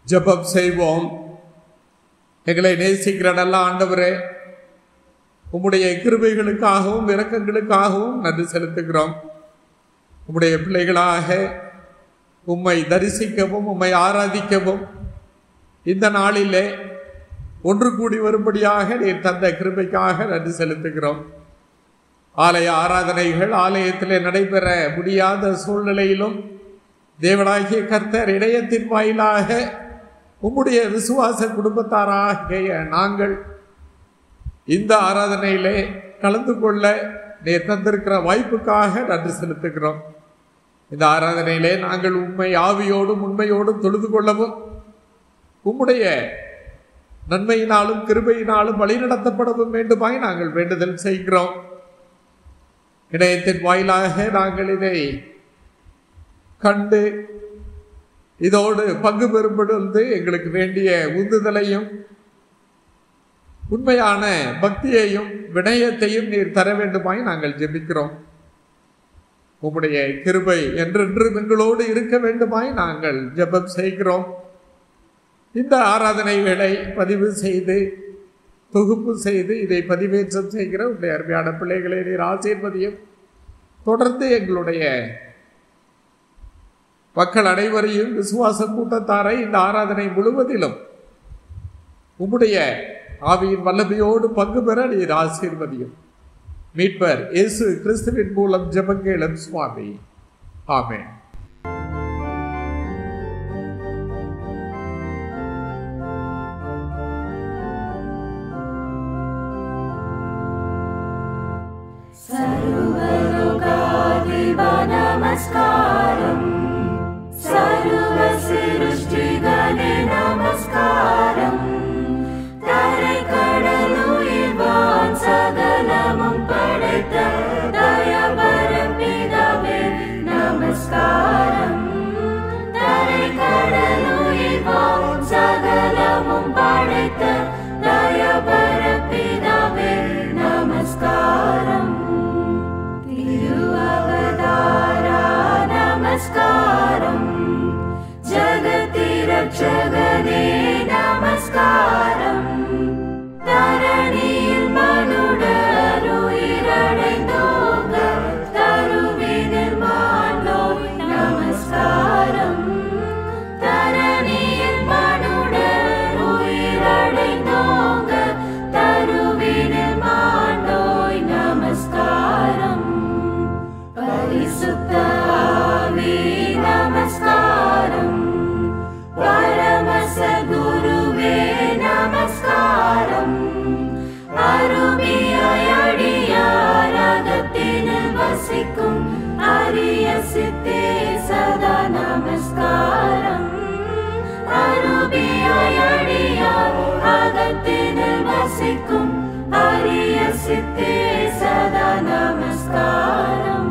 ஜெபம் செய்வோம் எங்களை நேசிக்கிற நல்ல ஆண்டவரே உம்முடைய கிருபைகளுக்காகவும் இரக்கங்களுக்காகவும் நன்றி செலுத்துகிறோம் உம்முடைய பிள்ளைகளாக உம்மை தரிசிக்கவும் உம்மை ஆராதிக்கவும் இந்த நாளிலே ஒன்று கூடி வரும்படியாக நீர் தந்த கிருபைக்காக நன்றி செலுத்துகிறோம் ஆலய ஆராதனைகள் ஆலயத்திலே நடைபெற முடியாத சூழ்நிலையிலும் தேவனாகிய கர்த்தர் இணையத்தின் வாயிலாக உம்முடைய விசுவாச குடும்பத்தாராகிய நாங்கள் இந்த ஆராதனையிலே கலந்து கொள்ள நீர் தந்திருக்கிற வாய்ப்புக்காக நன்றி செலுத்துகிறோம் இந்த ஆராதனையிலே நாங்கள் உண்மை ஆவியோடும் உண்மையோடும் தொழுது கொள்ளவும் உம்முடைய நன்மையினாலும் கிருபையினாலும் வழிநடத்தப்படவும் வேண்டுமாய் நாங்கள் வேண்டுதல் செய்கிறோம் இணையத்தின் வாயிலாக நாங்கள் இதை கண்டு இதோடு பங்கு பெறும்பொழுது எங்களுக்கு வேண்டிய உந்துதலையும் உண்மையான பக்தியையும் வினயத்தையும் நீர் தர வேண்டுமாய் நாங்கள் ஜெபிக்கிறோம் உம்முடைய கிருபை என்றென்றும் எங்களோடு இருக்க வேண்டுமாய் நாங்கள் ஜெபம் செய்கிறோம் இந்த ஆராதனைகளை பதிவு செய்து தொகுப்பு செய்து இதை பதிவேற்றம் செய்கிற உடைய அருமையான பிள்ளைகளை நீர் ஆசீர்வதியும் தொடர்ந்து எங்களுடைய மக்கள் அனைவரையும் விசுவாச கூட்டத்தாரை இந்த ஆராதனை முழுவதிலும் உம்முடைய ஆவியின் வல்லமையோடு பங்கு பெற நீர் ஆசீர்வதியும் மீட்பர் இயேசு கிறிஸ்துவின் மூலம் ஜெபங்கேளும் சுவாமி ஆமென் सर्वलोकादिवनमस्कारम् सर्वसृष्टिगणे नमस्कारम् தரைக்கடலுயிர்வான் சகலமும் படைத்த தயபரம் பிதாவே நமஸ்காரம் தரைக்கடலுயிர்வான் சகலமும் படைத்த தயபர பிதாவே நமஸ்காரம் திருவவதாரா நமஸ்காரம் ஜகதிரட்சகனே நமஸ்காரம் தரணியில் மனுடருயிரடைந்தோங்க தருவினில் மாண்டோய் நமஸ்காரம் தரணியில் மனுடருயிரடைந்தோங்க தருவினில் மாண்டோய் நமஸ்காரம் பரிசுத்த ஆவி நமஸ்காரம் பரமசகுருவே நமஸ்காரம் அருமையடியாரகத்தினில் வசிக்கும் அரிய சித்தே சதா நமஸ்காரம் அருமையடியார் அகத்தினில் வசிக்கும் அரிய சித்தே சதா நமஸ்காரம்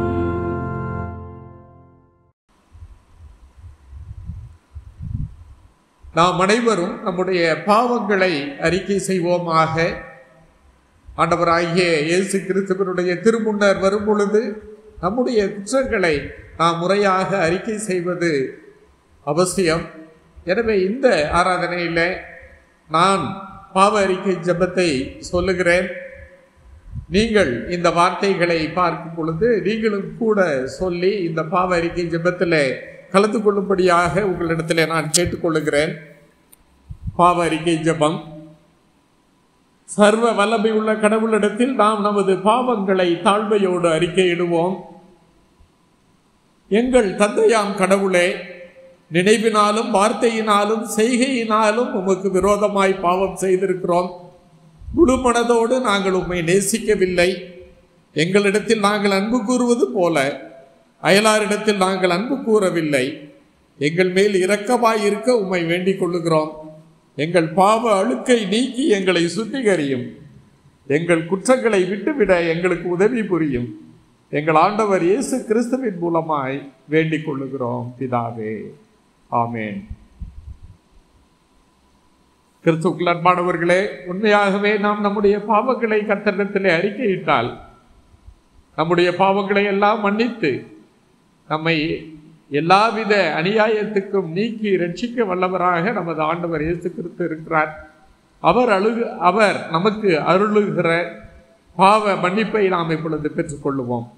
நாம் அனைவரும் நம்முடைய பாவங்களை அறிக்கை செய்வோமாக ஆண்டவராகிய இயேசு கிறிஸ்துவனுடைய திருமுன்னர் வரும் பொழுது நம்முடைய குற்றங்களை நாம் முறையாக அறிக்கை செய்வது அவசியம் எனவே இந்த ஆராதனையில் நான் பாவ அறிக்கை ஜெபத்தை சொல்லுகிறேன் நீங்கள் இந்த வார்த்தைகளை பார்க்கும் பொழுது நீங்களும் கூட சொல்லி இந்த பாவ அறிக்கை ஜெபத்தில் கலந்து கொள்ளும்படியாக உங்களிடத்தில் நான் கேட்டுக்கொள்ளுகிறேன் பாவ அறிக்கை ஜெபம் சர்வ வல்லமை உள்ள கடவுளிடத்தில் நாம் நமது பாவங்களை தாழ்மையோடு அறிக்கையிடுவோம் எங்கள் தந்தையாம் கடவுளே நினைவினாலும் வார்த்தையினாலும் செய்கையினாலும் உமக்கு விரோதமாய் பாவம் செய்திருக்கிறோம் முழு மனதோடு நாங்கள் உம்மை நேசிக்கவில்லை எங்களிடத்தில் நாங்கள் அன்பு கூறுவது போல அயலாரிடத்தில் நாங்கள் அன்பு கூறவில்லை எங்கள் மேல் இரக்கமாய் இருக்க உம்மை வேண்டிக் கொள்ளுகிறோம் எங்கள் பாவ அழுக்கை நீக்கி எங்களை சுத்திகரியும் எங்கள் குற்றங்களை விட்டுவிட எங்களுக்கு உதவி புரியும் எங்கள் ஆண்டவர் இயேசு கிறிஸ்துவின் மூலமாய் வேண்டிக் கொள்ளுகிறோம் பிதாவே ஆமேன் கிறிஸ்துக்குள் அன்பானவர்களே உண்மையாகவே நாம் நம்முடைய பாவங்களை கத்தரிடத்திலே அறிக்கையிட்டால் நம்முடைய பாவங்களை எல்லாம் மன்னித்து நம்மை எல்லாவித அநியாயத்துக்கும் நீக்கி ரட்சிக்க வல்லவராக நமது ஆண்டவர் இயேசு கிறிஸ்து இருக்கிறார் அவர் அழுகு அவர் நமக்கு அருளுகிற பாவ மன்னிப்பை நாம் இப்பொழுது பெற்றுக்கொள்ளுவோம்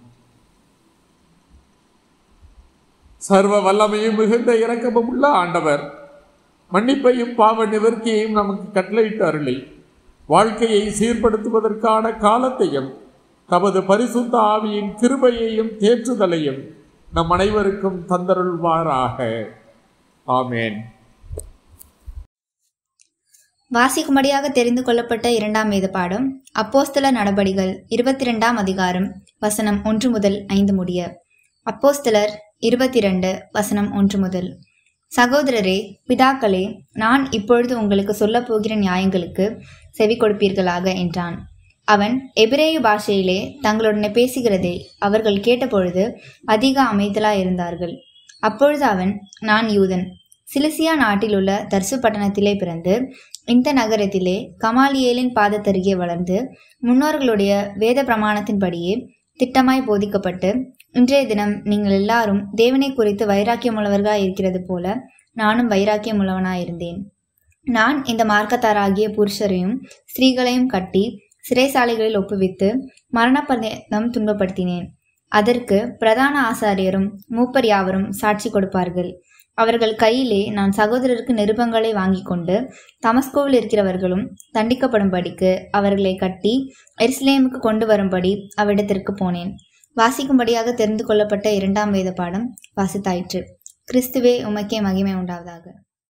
சர்வ வல்லமையும் மிகுந்த இரக்கமும் உள்ள ஆண்டவர் மன்னிப்பையும் பாவ நிவர்த்தியையும் நமக்கு கட்டளையிட்டு அருளி வாழ்க்கையை சீர்படுத்துவதற்கான காலத்தையும் தமது பரிசுத்த ஆவியின் கிருபையையும் தேற்றுதலையும் நம் அனைவருக்கும் தந்தருள்வாராக ஆமேன் வாசிக்கும்படியாக தெரிந்து கொள்ளப்பட்ட இரண்டாம் வேத பாடம் அப்போஸ்தல நடபடிகள் இருபத்தி ரெண்டாம் அதிகாரம் வசனம் ஒன்று முதல் ஐந்து முடிய அப்போஸ்தலர் இருபத்தி ரெண்டு வசனம் ஒன்று முதல் சகோதரரே பிதாக்களே நான் இப்பொழுது உங்களுக்கு சொல்லப் போகிற நியாயங்களுக்கு செவி கொடுப்பீர்களாக என்றான் அவன் எபிரேய பாஷையிலே தங்களுடனே பேசுகிறதை அவர்கள் கேட்டபொழுது அதிக அமைதலாயிருந்தார்கள் அப்பொழுது அவன் நான் யூதன் சிலிசியா நாட்டிலுள்ள தர்சு பட்டணத்திலே பிறந்து இந்த நகரத்திலே கமாலியேலின் பாதத்தருகே வளர்ந்து முன்னோர்களுடைய வேத பிரமாணத்தின்படியே திட்டமாய் போதிக்கப்பட்டு இன்றைய தினம் நீங்கள் எல்லாரும் தேவனை குறித்து வைராக்கியமுள்ளவர்களாய் இருக்கிறது போல நானும் வைராக்கியமுள்ளவனாயிருந்தேன் நான் இந்த மார்க்கத்தாராகிய புருஷரையும் ஸ்திரீகளையும் கட்டி சிறைசாலைகளில் ஒப்புவித்து மரணப்பந்தம் துன்பப்படுத்தினேன் அதற்கு பிரதான ஆசாரியரும் மூப்பர் யாவரும் சாட்சி கொடுப்பார்கள் அவர்கள் கையிலே நான் சகோதரருக்கு நிருபங்களை வாங்கி கொண்டு தமஸ்கோவில் இருக்கிறவர்களும் தண்டிக்கப்படும்படிக்கு அவர்களை கட்டி எருசலேமுக்கு கொண்டு வரும்படி அவ்விடத்திற்கு போனேன் வாசிக்கும்படியாக தெரிந்து கொள்ளப்பட்ட இரண்டாம் வேத பாடம் வாசித்தாயிற்று கிறிஸ்துவே உமக்கே மகிமை உண்டாவதாக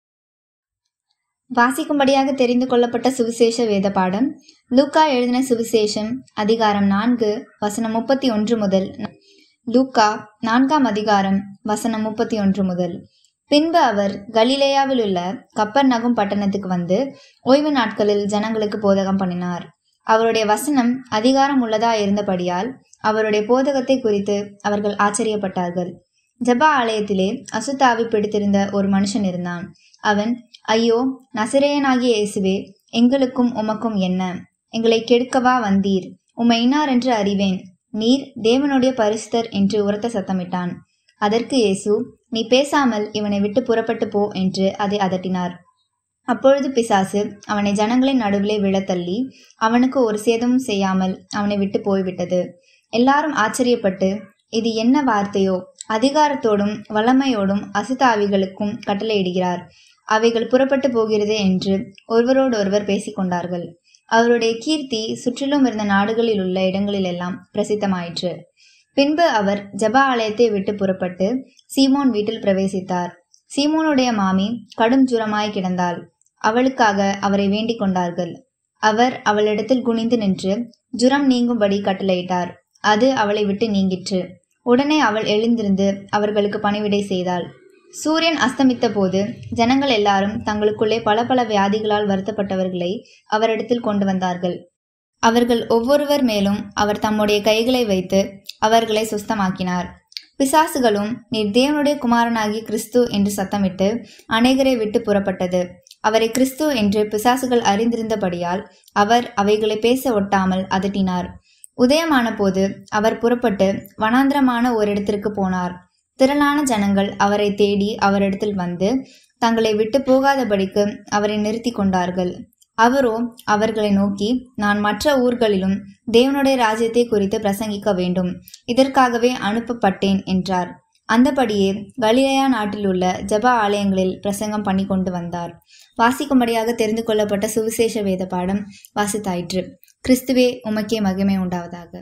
வாசிக்கும்படியாக தெரிந்து கொள்ளப்பட்ட சுவிசேஷ வேத பாடம் லூக்கா எழுதின சுவிசேஷம் அதிகாரம் நான்கு வசனம் முப்பத்தி ஒன்று முதல் லூக்கா நான்காம் அதிகாரம் வசனம் முப்பத்தி ஒன்று முதல் பின்பு அவர் கலிலேயாவில் உள்ள கப்பர் நகும் பட்டணத்துக்கு வந்து ஓய்வு நாட்களில் ஜனங்களுக்கு போதகம் பண்ணினார் அவருடைய வசனம் அதிகாரம் உள்ளதா இருந்தபடியால் அவருடைய போதகத்தை குறித்து அவர்கள் ஆச்சரியப்பட்டார்கள் ஜப ஆலயத்திலே அசுத்தாவி பிடித்திருந்த ஒரு மனுஷன் இருந்தான் அவன் ஐயோ நசிரேயனாகிய இயேசுவே எங்களுக்கும் உமக்கும் என்ன எங்களை கெடுக்கவா வந்தீர் உம்மை இன்னார் என்று அறிவேன் நீர் தேவனுடைய பரிசுத்தர் என்று உரத்த சத்தமிட்டான் அதற்கு இயேசு நீ பேசாமல் இவனை விட்டு புறப்பட்டு போ என்று அதை அதட்டினார் அப்பொழுது பிசாசு அவனை ஜனங்களின் நடுவிலே விழத்தள்ளி அவனுக்கு ஒரு சேதமும் செய்யாமல் அவனை விட்டு போய்விட்டது எல்லாரும் ஆச்சரியப்பட்டு இது என்ன வார்த்தையோ அதிகாரத்தோடும் வல்லமையோடும் அசுத்தாவிகளுக்கும் கட்டளையிடுகிறார் அவைகள் புறப்பட்டு போகிறதே என்று ஒருவரோடொருவர் பேசிக்கொண்டார்கள் அவருடைய கீர்த்தி சுற்றிலும் இருந்த நாடுகளில் உள்ள இடங்களிலெல்லாம் பிரசித்தமாயிற்று பின்பு அவர் ஜப ஆலயத்தை விட்டு புறப்பட்டு சீமோன் வீட்டில் பிரவேசித்தார் சீமோனுடைய மாமி கடும் ஜுரமாய் கிடந்தாள் அவளுக்காக அவரை வேண்டிக் கொண்டார்கள் அவர் அவளிடத்தில் குனிந்து நின்று ஜுரம் நீங்கும்படி கட்டளையிட்டார் அது அவளை விட்டு நீங்கிற்று உடனே அவள் எழுந்திருந்து அவர்களுக்கு பணிவிடை செய்தாள் சூரியன் அஸ்தமித்த போது ஜனங்கள் எல்லாரும் தங்களுக்குள்ளே பல பல வியாதிகளால் வருத்தப்பட்டவர்களை அவரிடத்தில் கொண்டு வந்தார்கள் அவர்கள் ஒவ்வொருவர் மேலும் அவர் தம்முடைய கைகளை வைத்து அவர்களை சுஸ்தமாக்கினார் பிசாசுகளும் நீர் தேவனுடைய குமாரனாகி கிறிஸ்து என்று சத்தமிட்டு அநேகரை விட்டு புறப்பட்டது அவரை கிறிஸ்து என்று பிசாசுகள் அறிந்திருந்தபடியால் அவர் அவைகளை பேச ஒட்டாமல் அதட்டினார் உதயமான போது அவர் புறப்பட்டு வனாந்திரமான ஓரிடத்திற்கு போனார் திரளான ஜனங்கள் அவரை தேடி அவரிடத்தில் வந்து தங்களை விட்டு போகாதபடிக்கு அவரை நிறுத்தி கொண்டார்கள் அவரோ அவர்களை நோக்கி நான் மற்ற ஊர்களிலும் தேவனுடைய ராஜ்யத்தை குறித்து பிரசங்கிக்க வேண்டும் இதற்காகவே அனுப்பப்பட்டேன் என்றார் அந்தபடியே கலிலேயா நாட்டில் உள்ள ஜப ஆலயங்களில் பிரசங்கம் பண்ணி கொண்டு வந்தார் வாசிக்கும்படியாக தெரிந்து கொள்ளப்பட்ட சுவிசேஷ வேத பாடம் வாசித்தாயிற்று கிறிஸ்துவே உமக்கே மகிமை உண்டாவதாக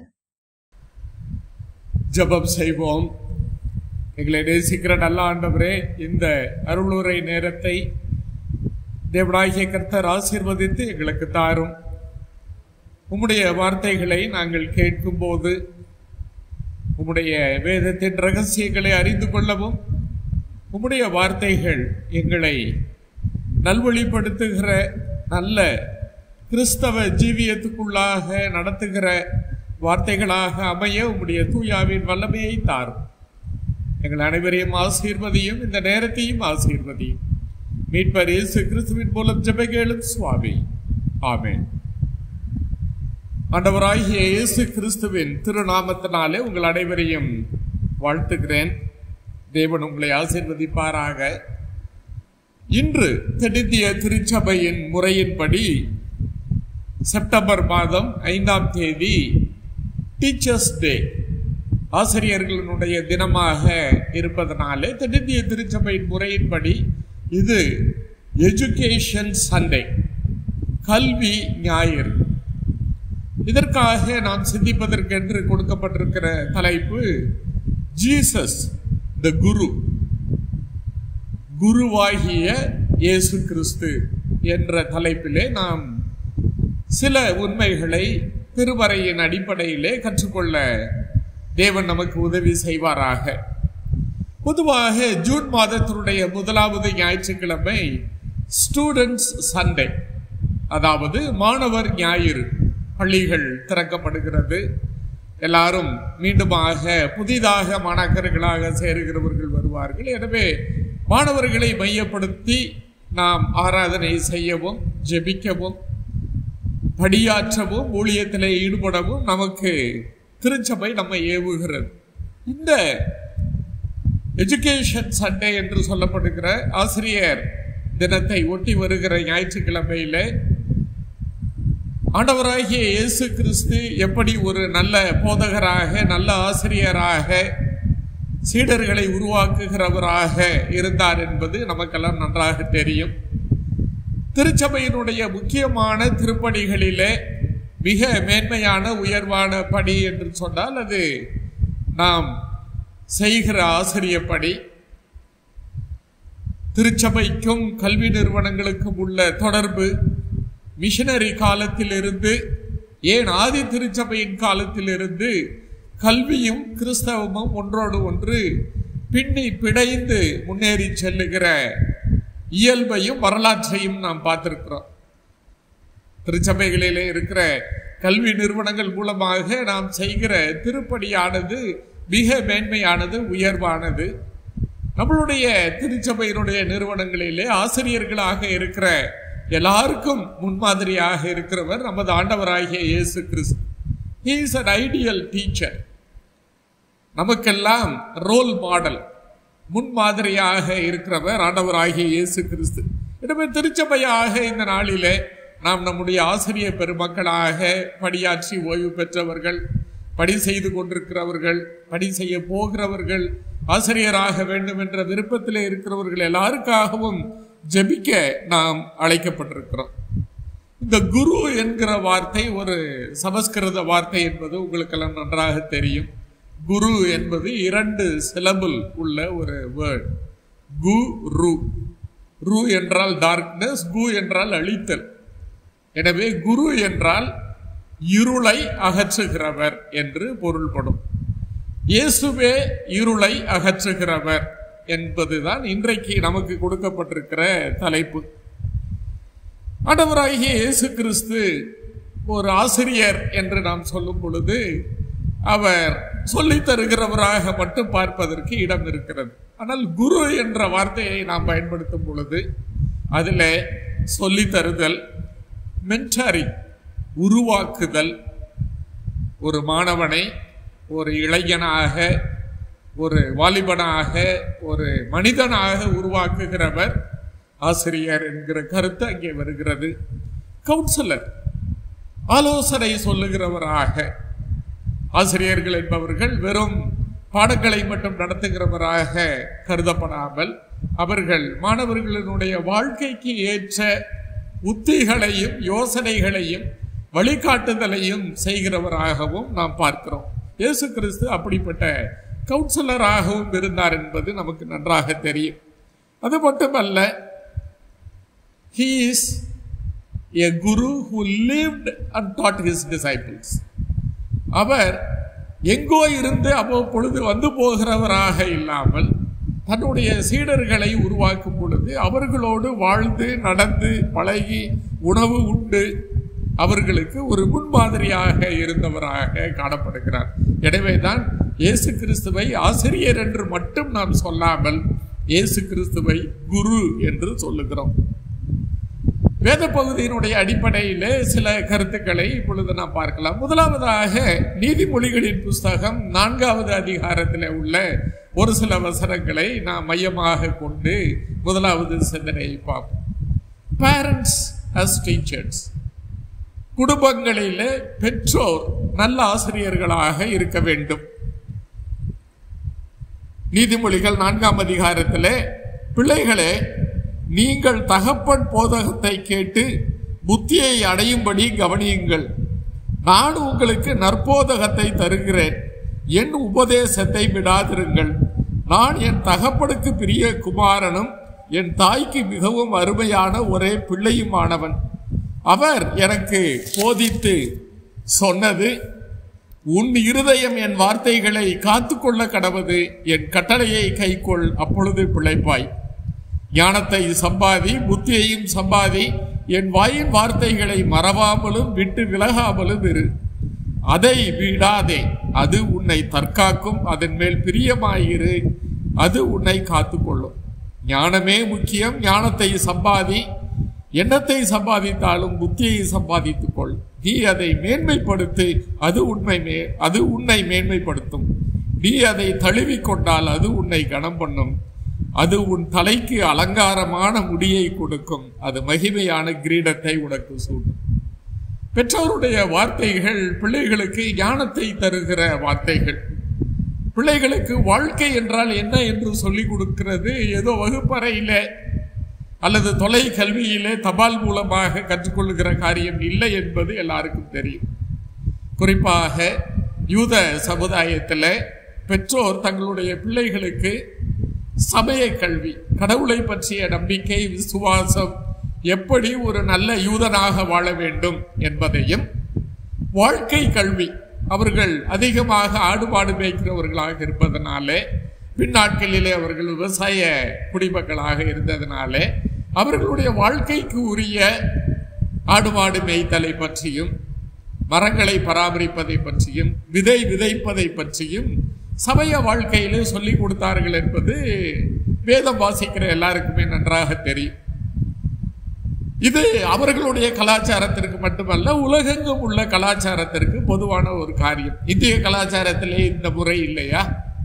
ஜெபம் செய்வோம் எங்களை நேசிக்கிற நல்ல ஆண்டவரே இந்த அருளுரை நேரத்தை தேவனாகிய கர்த்தர் ஆசீர்வதித்து எங்களுக்கு தாரும் உம்முடைய வார்த்தைகளை நாங்கள் கேட்கும்போது உம்முடைய வேதத்தின் ரகசியங்களை அறிந்து கொள்ளவும் உம்முடைய வார்த்தைகள் எங்களை நல்வழிப்படுத்துகிற நல்ல கிறிஸ்தவ ஜீவியத்துக்குள்ளாக நடத்துகிற வார்த்தைகளாக அமைய உம்முடைய தூயாவின் வல்லமையை தாரும் எங்கள் அனைவரையும் ஆசீர்வதியும் இந்த நேரத்தையும் ஆசீர்வதியும் மீட்பர் இயேசு கிறிஸ்துவின் மூலம் ஜெபகேளும் சுவாமி ஆமென் ஆண்டவராகிய இயேசு கிறிஸ்துவின் திருநாமத்தினாலே உங்கள் அனைவரையும் வாழ்த்துகிறேன் தேவன் உங்களை ஆசீர்வதிப்பாராக இன்று தென்னிந்திய திருச்சபையின் முறையின்படி செப்டம்பர் மாதம் ஐந்தாம் தேதி டீச்சர்ஸ் டே ஆசிரியர்களுடைய தினமாக இருப்பதனாலே தென்னிந்திய திருச்சபையின் முறையின்படி இது எஜுகேஷன் சண்டே கல்வி ஞாயிறு இதற்காக நாம் சிந்திப்பதற்கென்று கொடுக்கப்பட்டிருக்கிற தலைப்பு ஜீசஸ் த குரு குருவாகிய இயேசு கிறிஸ்து என்ற தலைப்பிலே நாம் சில உண்மைகளை திருமறையின் அடிப்படையிலே கற்றுக்கொள்ள தேவன் நமக்கு உதவி செய்வாராக பொதுவாக ஜூன் மாதத்தினுடைய முதலாவது ஞாயிற்றுக்கிழமை ஸ்டூடெண்ட்ஸ் சண்டே அதாவது மாணவர் ஞாயிறு பள்ளிகள் திறக்கப்படுகிறது எல்லாரும் மீண்டுமாக புதிதாக மாணாக்கர்களாக சேருகிறவர்கள் வருவார்கள் எனவே மாணவர்களை மையப்படுத்தி நாம் ஆராதனை செய்யவும் ஜெபிக்கவும் படியாற்றவும் ஊழியத்திலே ஈடுபடவும் நமக்கு திருச்சபை நம்மை ஏவுகிறது இந்த எஜுகேஷன் சண்டே என்று சொல்லப்படுகிற ஆசிரியர் தினத்தை ஒட்டி வருகிற ஞாயிற்றுக்கிழமையில ஆண்டவராகிய இயேசு கிறிஸ்து எப்படி ஒரு நல்ல போதகராக நல்ல ஆசிரியராக சீடர்களை உருவாக்குகிறவராக இருந்தார் என்பது நமக்கெல்லாம் நன்றாக தெரியும் திருச்சபையினுடைய முக்கியமான திருப்பணிகளிலே மிக மேன்மையான உயர்வான பணி என்று சொன்னால் அது நாம் செய்கிற ஆசிரிய பணி திருச்சபைக்கும் கல்வி நிறுவனங்களுக்கும் உள்ள தொடர்பு மிஷனரி காலத்திலிருந்து ஏன் ஆதி திருச்சபையின் காலத்திலிருந்து கல்வியும் கிறிஸ்தவமும் ஒன்றோடு ஒன்று பின்னி பிடைந்து முன்னேறி செல்லுகிற இயல்பையும் வரலாற்றையும் நாம் பார்த்திருக்கிறோம் திருச்சபைகளிலே இருக்கிற கல்வி நிறுவனங்கள் மூலமாக நாம் செய்கிற திருப்படியானது மிக மேன்மையானது உயர்வானது நம்மளுடைய திருச்சபையினுடைய நிறுவனங்களிலே ஆசிரியர்களாக இருக்கிற எல்லாருக்கும் முன்மாதிரியாக இருக்கிறவர் நமது ஆண்டவராகிய இயேசு கிறிஸ்து he is an ideal teacher நமக்கெல்லாம் ரோல் மாடல் முன்மாதிரியாக இருக்கிறவர் ஆண்டவராகிய இயேசு கிறிஸ்து எனவே திருச்சபையாக இந்த நாளிலே நாம் நம்முடைய ஆசிரியர் பெருமக்களாக பணியாற்றி ஓய்வு பெற்றவர்கள் பணி செய்து கொண்டிருக்கிறவர்கள் பணி செய்ய போகிறவர்கள் ஆசிரியராக வேண்டும் என்ற விருப்பத்திலே இருக்கிறவர்கள் எல்லாருக்காகவும் ஜெபிக்க நாம் அழைக்கப்பட்டிருக்கிறோம் இந்த குரு என்கிற வார்த்தை ஒரு சமஸ்கிருத வார்த்தை என்பது உங்களுக்கெல்லாம் நன்றாக தெரியும் குரு என்பது இரண்டு சிலபிள் உள்ள ஒரு வேர்ட் கு ரு ரு என்றால் டார்க்னஸ் கு என்றால் அழித்தல் எனவே குரு என்றால் இருளை அகற்றுகிறவர் என்று பொருள்படும் இயேசுவே இருளை அகற்றுகிறவர் என்பதுதான் இன்றைக்கு நமக்கு கொடுக்கப்பட்டிருக்கிற தலைப்பு ஆண்டவராகிய இயேசு கிறிஸ்து ஒரு ஆசிரியர் என்று நாம் சொல்லும் பொழுது அவர் சொல்லித் தருகிறவராக மட்டும் பார்ப்பதற்கு இடம் இருக்கிறது ஆனால் குரு என்ற வார்த்தையை நாம் பயன்படுத்தும் பொழுது அதில் சொல்லித் தருதல் மென்டாரிங் உருவாக்குதல் ஒரு மாணவனை ஒரு இளைஞனாக ஒரு வாலிபனாக ஒரு மனிதனாக உருவாக்குகிறவர் ஆசிரியர் என்கிற கருத்து அங்கே வருகிறது கவுன்சிலர் ஆலோசனை சொல்லுகிறவராக ஆசிரியர்கள் என்பவர்கள் வெறும் பாடங்களை மட்டும் நடத்துகிறவராக கருதப்படாமல் அவர்கள் மாணவர்களினுடைய வாழ்க்கைக்கு ஏற்ற உத்திகளையும் யோசனைகளையும் வழிகாட்டுதலையும் செய்கிறவராகவும் நாம் பார்க்கிறோம் இயேசு கிறிஸ்து அப்படிப்பட்ட கவுன்சிலராகவும் இருந்தார் என்பது நமக்கு நன்றாக தெரியும் அது மட்டுமல்ல he is a guru who lived and taught his disciples அவர் எங்கோ இருந்து அவ்வப்பொழுது வந்து போகிறவராக இல்லாமல் தன்னுடைய சீடர்களை உருவாக்கும் பொழுது அவர்களோடு வாழ்ந்து நடந்து பழகி உணவு உண்டு அவர்களுக்கு ஒரு முன்மாதிரியாக இருந்தவராக காணப்படுகிறார் எனவேதான் இயேசு கிறிஸ்துவை ஆசிரியர் என்று மட்டும் நாம் சொல்லாமல் இயேசு கிறிஸ்துவை குரு என்று சொல்லுகிறோம் வேத பகுதியினுடைய அடிப்படையிலே சில கருத்துக்களை இப்பொழுது நாம் பார்க்கலாம் முதலாவதாக நீதிமொழிகளின் புஸ்தகம் நான்காவது அதிகாரத்தில் உள்ள ஒரு சில வசனங்களை நாம் மையமாக கொண்டு முதலாவது சிந்தனையை பார்ப்போம் பேரண்ட்ஸ் அஸ் டீச்சர்ஸ் குடும்பங்களில் பெற்றோர் நல்ல ஆசிரியர்களாக இருக்க வேண்டும் நீதிமொழிகள் நான்காம் அதிகாரத்தில் பிள்ளைகளே நீங்கள் தகப்பன் போதகத்தை கேட்டு புத்தியை அடையும்படி கவனியுங்கள் நான் உங்களுக்கு நற்போதகத்தை தருகிறேன் என் உபதேசத்தை விடாதிருங்கள் நான் என் தகப்பனுக்கு பிரிய குமாரனும் என் தாய்க்கு மிகவும் அருமையான ஒரே பிள்ளையுமானவன் அவர் எனக்கு போதித்து சொன்னது உன் இருதயம் என் வார்த்தைகளை காத்துக்கொள்ள கடவது என் கட்டளையை கைக்கொள் அப்பொழுது பிழைப்பாய் ஞானத்தை சம்பாதி புத்தியையும் சம்பாதி என் வாயின் வார்த்தைகளை மறவாமலும் விட்டு விலகாமலும் இரு அதை விடாதே அது உன்னை தற்காக்கும் அதன் மேல் பிரியமாயிரு அது உன்னை காத்துக்கொள்ளும் ஞானமே முக்கியம் ஞானத்தை சம்பாதி எண்ணத்தை சம்பாதித்தாலும் புத்தியை சம்பாதித்துக் கொள் நீ அதை மேன்மைப்படுத்து அது உண்மை மே அது உன்னை மேன்மைப்படுத்தும் நீ அதை தழுவிக் கொண்டால் அது உன்னை கனம் பண்ணும் அது உன் தலைக்கு அலங்காரமான முடியை கொடுக்கும் அது மகிமையான கிரீடத்தை உனக்கு சூடும் பெற்றோருடைய வார்த்தைகள் பிள்ளைகளுக்கு ஞானத்தை தருகிற வார்த்தைகள் பிள்ளைகளுக்கு வாழ்க்கை என்றால் என்ன என்று சொல்லிக் கொடுக்கிறது ஏதோ வகுப்பறையில அல்லது தொலை கல்வியிலே தபால் மூலமாக கற்றுக்கொள்ளுகிற காரியம் இல்லை என்பது எல்லாருக்கும் தெரியும் குறிப்பாக யூத சமுதாயத்தில் பெற்றோர் தங்களுடைய பிள்ளைகளுக்கு சமய கல்வி கடவுளை பற்றிய நம்பிக்கை விசுவாசம் எப்படி ஒரு நல்ல யூதனாக வாழ வேண்டும் என்பதையும் வாழ்க்கை கல்வி அவர்கள் அதிகமாக ஆடு மாடு மேய்க்கிறவர்களாக இருப்பதனாலே பின்னாட்களிலே அவர்கள் விவசாய குடிமக்களாக இருந்ததனாலே அவர்களுடைய வாழ்க்கைக்கு உரிய ஆடு மாடு மேய்த்தலை பற்றியும் மரங்களை பராமரிப்பதை பற்றியும் விதை விதைப்பதை பற்றியும் சமய வாழ்க்கையிலே சொல்லிக் கொடுத்தார்கள் என்பது வேதம் வாசிக்கிற எல்லாருக்குமே நன்றாக தெரியும் இது அவர்களுடைய கலாச்சாரத்திற்கு மட்டுமல்ல உலகெங்கும் உள்ள கலாச்சாரத்திற்கு பொதுவான ஒரு காரியம் இந்திய கலாச்சாரத்திலே இந்த முறை இல்லையா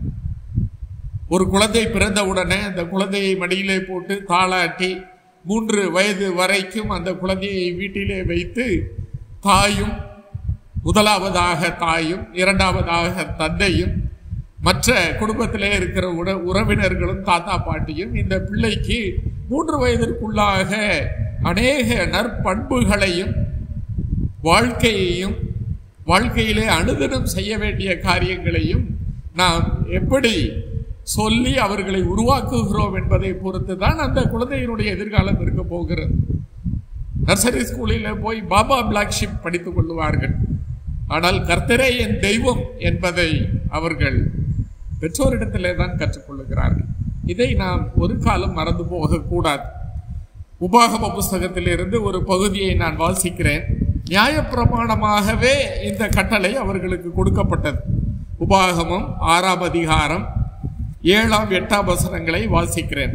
ஒரு குழந்தை பிறந்தவுடனே அந்த குழந்தையை மடியிலே போட்டு தாளாட்டி மூன்று வயது வரைக்கும் அந்த குழந்தையை வீட்டிலே வைத்து தாயும் முதலாவதாக தாயும் இரண்டாவதாக தந்தையும் மற்ற குடும்பத்திலே இருக்கிற உற உறவினர்களும் தாத்தா பாட்டியும் இந்த பிள்ளைக்கு மூன்று வயதிற்குள்ளாக அநேக நற்பண்புகளையும் வாழ்க்கையையும் வாழ்க்கையிலே அனுதினம் செய்ய வேண்டிய காரியங்களையும் நாம் எப்படி சொல்லி அவர்களை உருவாக்குகிறோம் என்பதை பொறுத்து தான் அந்த குழந்தையினுடைய எதிர்காலம் இருக்க போகிறது நர்சரி ஸ்கூலில் போய் பாபா பிளாக்ஷிப் படித்துக் கொள்ளுவார்கள் ஆனால் கர்த்தரே என் தெய்வம் என்பதை அவர்கள் பெற்றோரிடத்திலே தான் கற்றுக்கொள்ளுகிறார்கள் இதை நாம் ஒரு காலம் மறந்து போகக்கூடாது உபாகம புஸ்தகத்திலிருந்து ஒரு பகுதியை நான் வாசிக்கிறேன் நியாயப்பிரமாணமாகவே இந்த கட்டளை அவர்களுக்கு கொடுக்கப்பட்டது உபாகமம் ஆறாம் அதிகாரம் ஏழாம் எட்டாம் வசனங்களை வாசிக்கிறேன்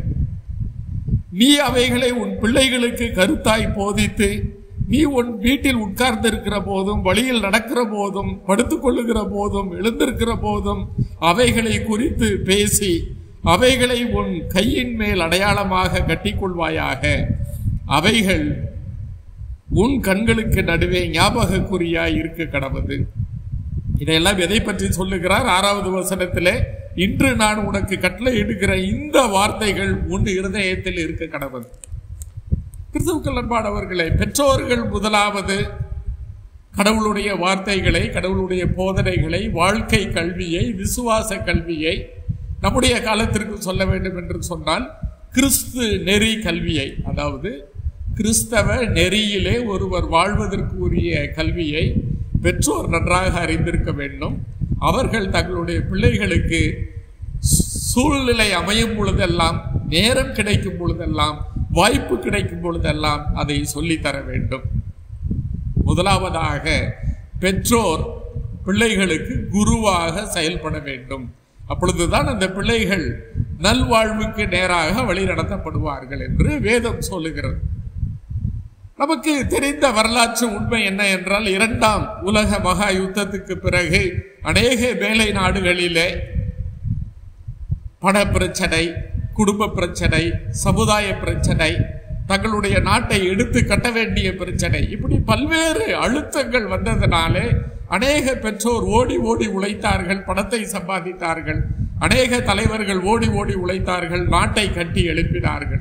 நீ அவைகளை உன் பிள்ளைகளுக்கு கருத்தாய் போதித்து நீ உன் வீட்டில் உட்கார்ந்திருக்கிற போதும் வழியில் நடக்கிற போதும் படுத்துக் கொள்ளுகிற போதும் எழுந்திருக்கிற போதும் அவைகளை குறித்து பேசி அவைகளை உன் கையின் மேல் அடையாளமாக கட்டிக்கொள்வாயாக அவைகள் உன் கண்களுக்கு நடுவே ஞாபக குறியாய் இருக்க கடவுது இதையெல்லாம் எதை பற்றி சொல்லுகிறார் ஆறாவது வசனத்திலே இன்று நான் உனக்கு கட்டளை எடுக்கிற இந்த வார்த்தைகள் உன் இருதயத்தில் இருக்க கடவுது கிறிஸ்துவுக்கள் அன்பானவர்களே பெற்றோர்கள் முதலாவது கடவுளுடைய வார்த்தைகளை கடவுளுடைய போதனைகளை வாழ்க்கை கல்வியை விசுவாச கல்வியை நம்முடைய காலத்திற்கு சொல்ல வேண்டும் என்று சொன்னால் கிறிஸ்து நெறி கல்வியை அதாவது கிறிஸ்தவ நெறியிலே ஒருவர் வாழ்வதற்கு உரிய கல்வியை பெற்றோர் நன்றாக அறிந்திருக்க வேண்டும் அவர்கள் தங்களுடைய பிள்ளைகளுக்கு சூழ்நிலை அமையும் பொழுதெல்லாம் நேரம் கிடைக்கும் பொழுதெல்லாம் வாய்ப்பு கிடைக்கும் பொழுதெல்லாம் அதை சொல்லித்தர வேண்டும் முதலாவதாக பெற்றோர் பிள்ளைகளுக்கு குருவாக செயல்பட வேண்டும் அப்பொழுதுதான் அந்த பிள்ளைகள் நல்வாழ்வுக்கு நேராக வழிநடத்தப்படுவார்கள் என்று வேதம் சொல்லுகிறது நமக்கு தெரிந்த வரலாற்று உண்மை என்ன என்றால் இரண்டாம் உலக மகா யுத்தத்துக்கு பிறகு அநேக வேலை நாடுகளிலே பண பிரச்சனை குடும்ப பிரச்சனை சமுதாய பிரச்சனை தங்களுடைய நாட்டை எடுத்து கட்ட வேண்டிய பிரச்சனை இப்படி பல்வேறு அழுத்தங்கள் வந்ததனாலே அநேக பெற்றோர் ஓடி ஓடி உழைத்தார்கள் பணத்தை சம்பாதித்தார்கள் அநேக தலைவர்கள் ஓடி ஓடி உழைத்தார்கள் நாட்டை கட்டி எழுப்பினார்கள்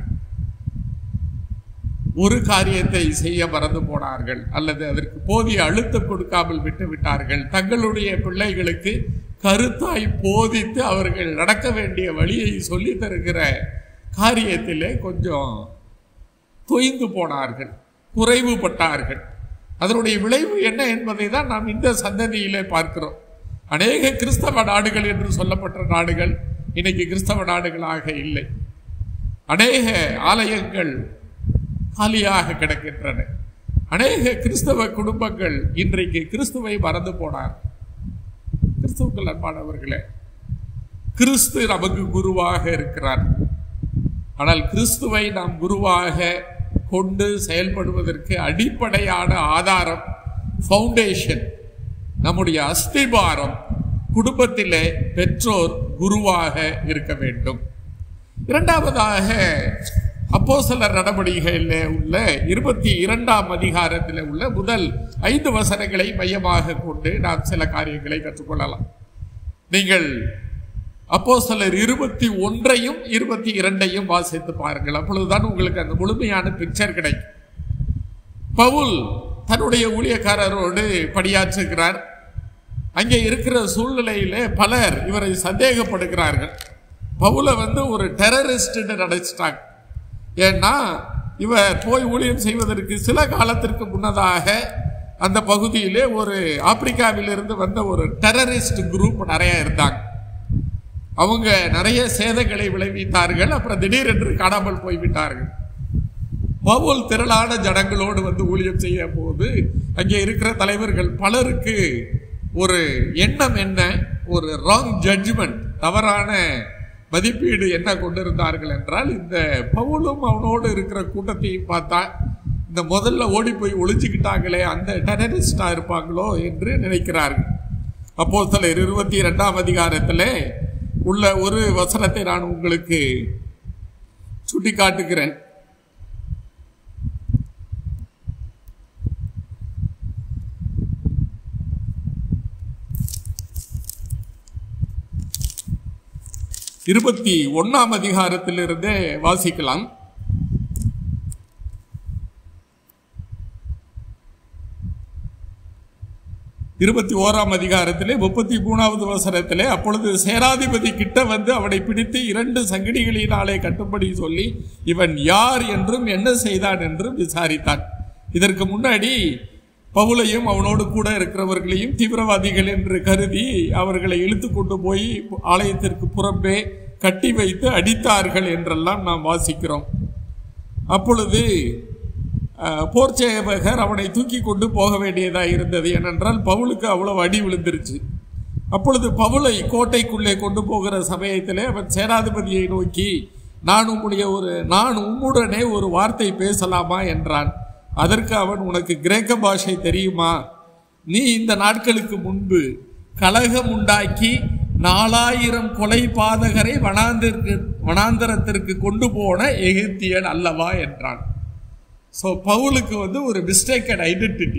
ஒரு காரியத்தை செய்ய மறந்து போனார்கள் அல்லது அதற்கு போதிய அழுத்தம் கொடுக்காமல் விட்டு விட்டார்கள் தங்களுடைய பிள்ளைகளுக்கு கருத்தாய் போதித்து அவர்கள் நடக்க வேண்டிய வழியை சொல்லி தருகிற காரியத்திலே கொஞ்சம் தொய்ந்து போனார்கள் குறைவுபட்டார்கள் அதனுடைய விளைவு என்ன என்பதை தான் நாம் இந்த சந்ததியிலே பார்க்கிறோம் அநேக கிறிஸ்தவ நாடுகள் என்று சொல்லப்பட்ட நாடுகள் இன்னைக்கு கிறிஸ்தவ நாடுகளாக இல்லை அநேக ஆலயங்கள் காலியாக கிடக்கின்றன அநேக கிறிஸ்தவ குடும்பங்கள் இன்றைக்கு கிறிஸ்துவை மறந்து போனார் கிறிஸ்துவுக்கள் அன்பானவர்களே கிறிஸ்து நமக்கு குருவாக இருக்கிறார் ஆனால் கிறிஸ்துவை நாம் குருவாக கொண்டு செயல்படுவதற்கு அடிப்படையான ஆதாரம் ஃபவுண்டேஷன் நம்முடைய அஸ்திபாரம் குடும்பத்திலே பெற்றோர் குருவாக இருக்க வேண்டும் இரண்டாவதாக அப்போஸ்தலர் நடவடிக்கையில் உள்ள இருபத்தி இரண்டாம் அதிகாரத்தில் உள்ள முதல் ஐந்து வசனங்களை மையமாக கொண்டு நாம் சில காரியங்களை கற்றுக்கொள்ளலாம் நீங்கள் அப்போஸ்தலர் இருபத்தி ஒன்றையும் இருபத்தி இரண்டையும் வாசித்து பாருங்கள் அப்பொழுதுதான் உங்களுக்கு அந்த முழுமையான பிக்சர் கிடைக்கும் பவுல் தன்னுடைய ஊழியக்காரரோடு பணியாற்றுகிறார் அங்கே இருக்கிற சூழ்நிலையிலே பலர் இவரை சந்தேகப்படுகிறார்கள் பவுலை வந்து ஒரு டெரரிஸ்ட்னு நினைச்சிட்டாங்க ஏன்னா இவர் போய் ஊழியம் செய்வதற்கு சில காலத்திற்கு முன்னதாக அந்த பகுதியிலே ஒரு ஆப்பிரிக்காவிலிருந்து வந்த ஒரு டெரரிஸ்ட் குரூப் நிறைய இருந்தாங்க அவங்க நிறைய சேதங்களை விளைவித்தார்கள் அப்புறம் திடீரென்று காணாமல் போய்விட்டார்கள் பவுல் திரளான ஜனங்களோடு வந்து ஊழியம் செய்ய போது அங்கே இருக்கிற தலைவர்கள் பலருக்கு ஒரு எண்ணம் என்ன ஒரு ராங் ஜட்ஜ்மெண்ட் தவறான மதிப்பீடு என்ன கொண்டிருந்தார்கள் என்றால் இந்த பவுலும் அவனோடு இருக்கிற கூட்டத்தையும் பார்த்தா இந்த முதல்ல ஓடி போய் ஒளிஞ்சுக்கிட்டாங்களே அந்த டெரரிஸ்டா இருப்பாங்களோ என்று நினைக்கிறார்கள் அப்போ சில இருபத்தி இரண்டாம் அதிகாரத்தில் உள்ள ஒரு வசனத்தை நான் உங்களுக்கு சுட்டி காட்டுகிறேன் இருபத்தி ஒன்னாம் அதிகாரத்திலிருந்தே வாசிக்கலாம் இருபத்தி ஓராம் அதிகாரத்திலே முப்பத்தி மூணாவது வசனத்திலே அப்பொழுது சேராதிபதி கிட்ட வந்து அவனை பிடித்து இரண்டு சங்கிலிகளினாலே கட்டும்படி சொல்லி இவன் யார் என்றும் என்ன செய்தான் என்றும் விசாரித்தான் இதற்கு முன்னாடி பவுலையும் அவனோடு கூட இருக்கிறவர்களையும் தீவிரவாதிகள் என்று கருதி அவர்களை இழுத்து கொண்டு போய் ஆலயத்திற்கு புறம்பே கட்டி வைத்து அடித்தார்கள் என்றெல்லாம் நாம் வாசிக்கிறோம் அப்பொழுது அஹ், போர்ச்சேவகர் அவனை தூக்கி கொண்டு போக வேண்டியதாக இருந்தது ஏனென்றால் பவுலுக்கு அவ்வளவு அடி விழுந்துருச்சு அப்பொழுது பவுலை கோட்டைக்குள்ளே கொண்டு போகிற சமயத்திலே அவன் சேனாதிபதியை நோக்கி நான் உம்முடைய ஒரு நான் உம்முடனே ஒரு வார்த்தை பேசலாமா என்றான் அதற்கு அவன் உனக்கு கிரேக்க பாஷை தெரியுமா நீ இந்த நாட்களுக்கு முன்பு கலகம் உண்டாக்கி நாலாயிரம் கொலை பாதகரை வனாந்திற்கு வனாந்தரத்திற்கு கொண்டு போன எகிப்தியன் அல்லவா என்றான் ஸோ பவுலுக்கு வந்து ஒரு மிஸ்டேக்கட் ஐடென்டிட்டி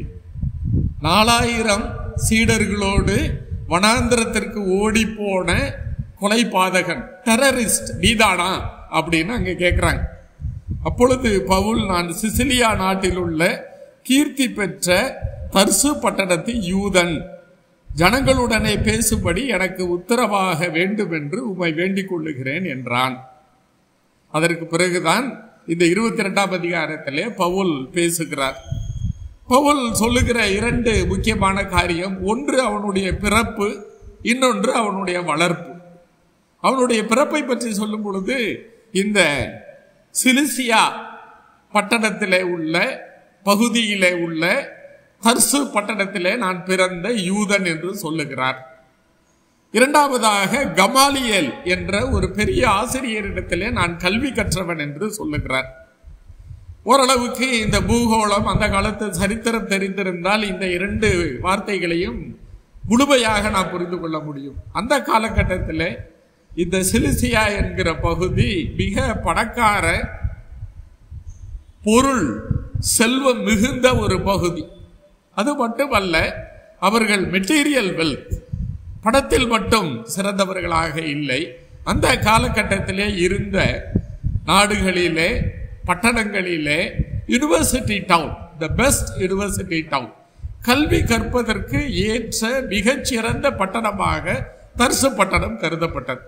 நாலாயிரம் சீடர்களோடு வனாந்திரத்திற்கு ஓடி போன கொலை பாதகன் டெரரிஸ்ட் நீதானா அப்படின்னு அங்க கேட்குறாங்க அப்பொழுது பவுல் நான் சிசிலியா நாட்டில் உள்ள கீர்த்தி பெற்ற தர்சு பட்டணத்து யூதன் ஜனங்களுடனே பேசும்படி எனக்கு உத்தரவாக வேண்டும் என்று உம்மை வேண்டிக் கொள்ளுகிறேன் என்றான் அதற்கு பிறகுதான் இந்த இருபத்தி ரெண்டாம் அதிகாரத்திலே பவுல் பேசுகிறார் பவுல் சொல்லுகிற இரண்டு முக்கியமான காரியம் ஒன்று அவனுடைய பிறப்பு இன்னொன்று அவனுடைய வளர்ப்பு அவனுடைய பிறப்பை பற்றி சொல்லும் பொழுது இந்த சிலிசியா பட்டணத்திலே உள்ள பகுதியிலே உள்ள தர்சு பட்டணத்திலே நான் பிறந்த யூதன் என்று சொல்லுகிறார் இரண்டாவதாக கமாலியல் என்ற ஒரு பெரிய ஆசிரியரிடத்திலே நான் கல்வி கற்றவன் என்று சொல்லுகிறார் ஓரளவுக்கு இந்த பூகோளம் அந்த காலத்து சரித்திரம் தெரிந்திருந்தால் இந்த இரண்டு வார்த்தைகளையும் முழுமையாக நாம் புரிந்து கொள்ள முடியும் அந்த காலகட்டத்தில் இந்த சிலிசியா என்கிற பகுதி மிக பணக்கார பொருள் செல்வம் மிகுந்த ஒரு பகுதி அது மட்டுமல்ல அவர்கள் மெட்டீரியல் வெல்த் பணத்தில் மட்டும் சிறந்தவர்களாக இல்லை அந்த காலகட்டத்திலே இருந்த நாடுகளிலே பட்டணங்களிலே university town the best university town கல்வி கற்பதற்கு ஏற்ற மிகச்சிறந்த பட்டணமாக தர்சு பட்டணம் கருதப்பட்டது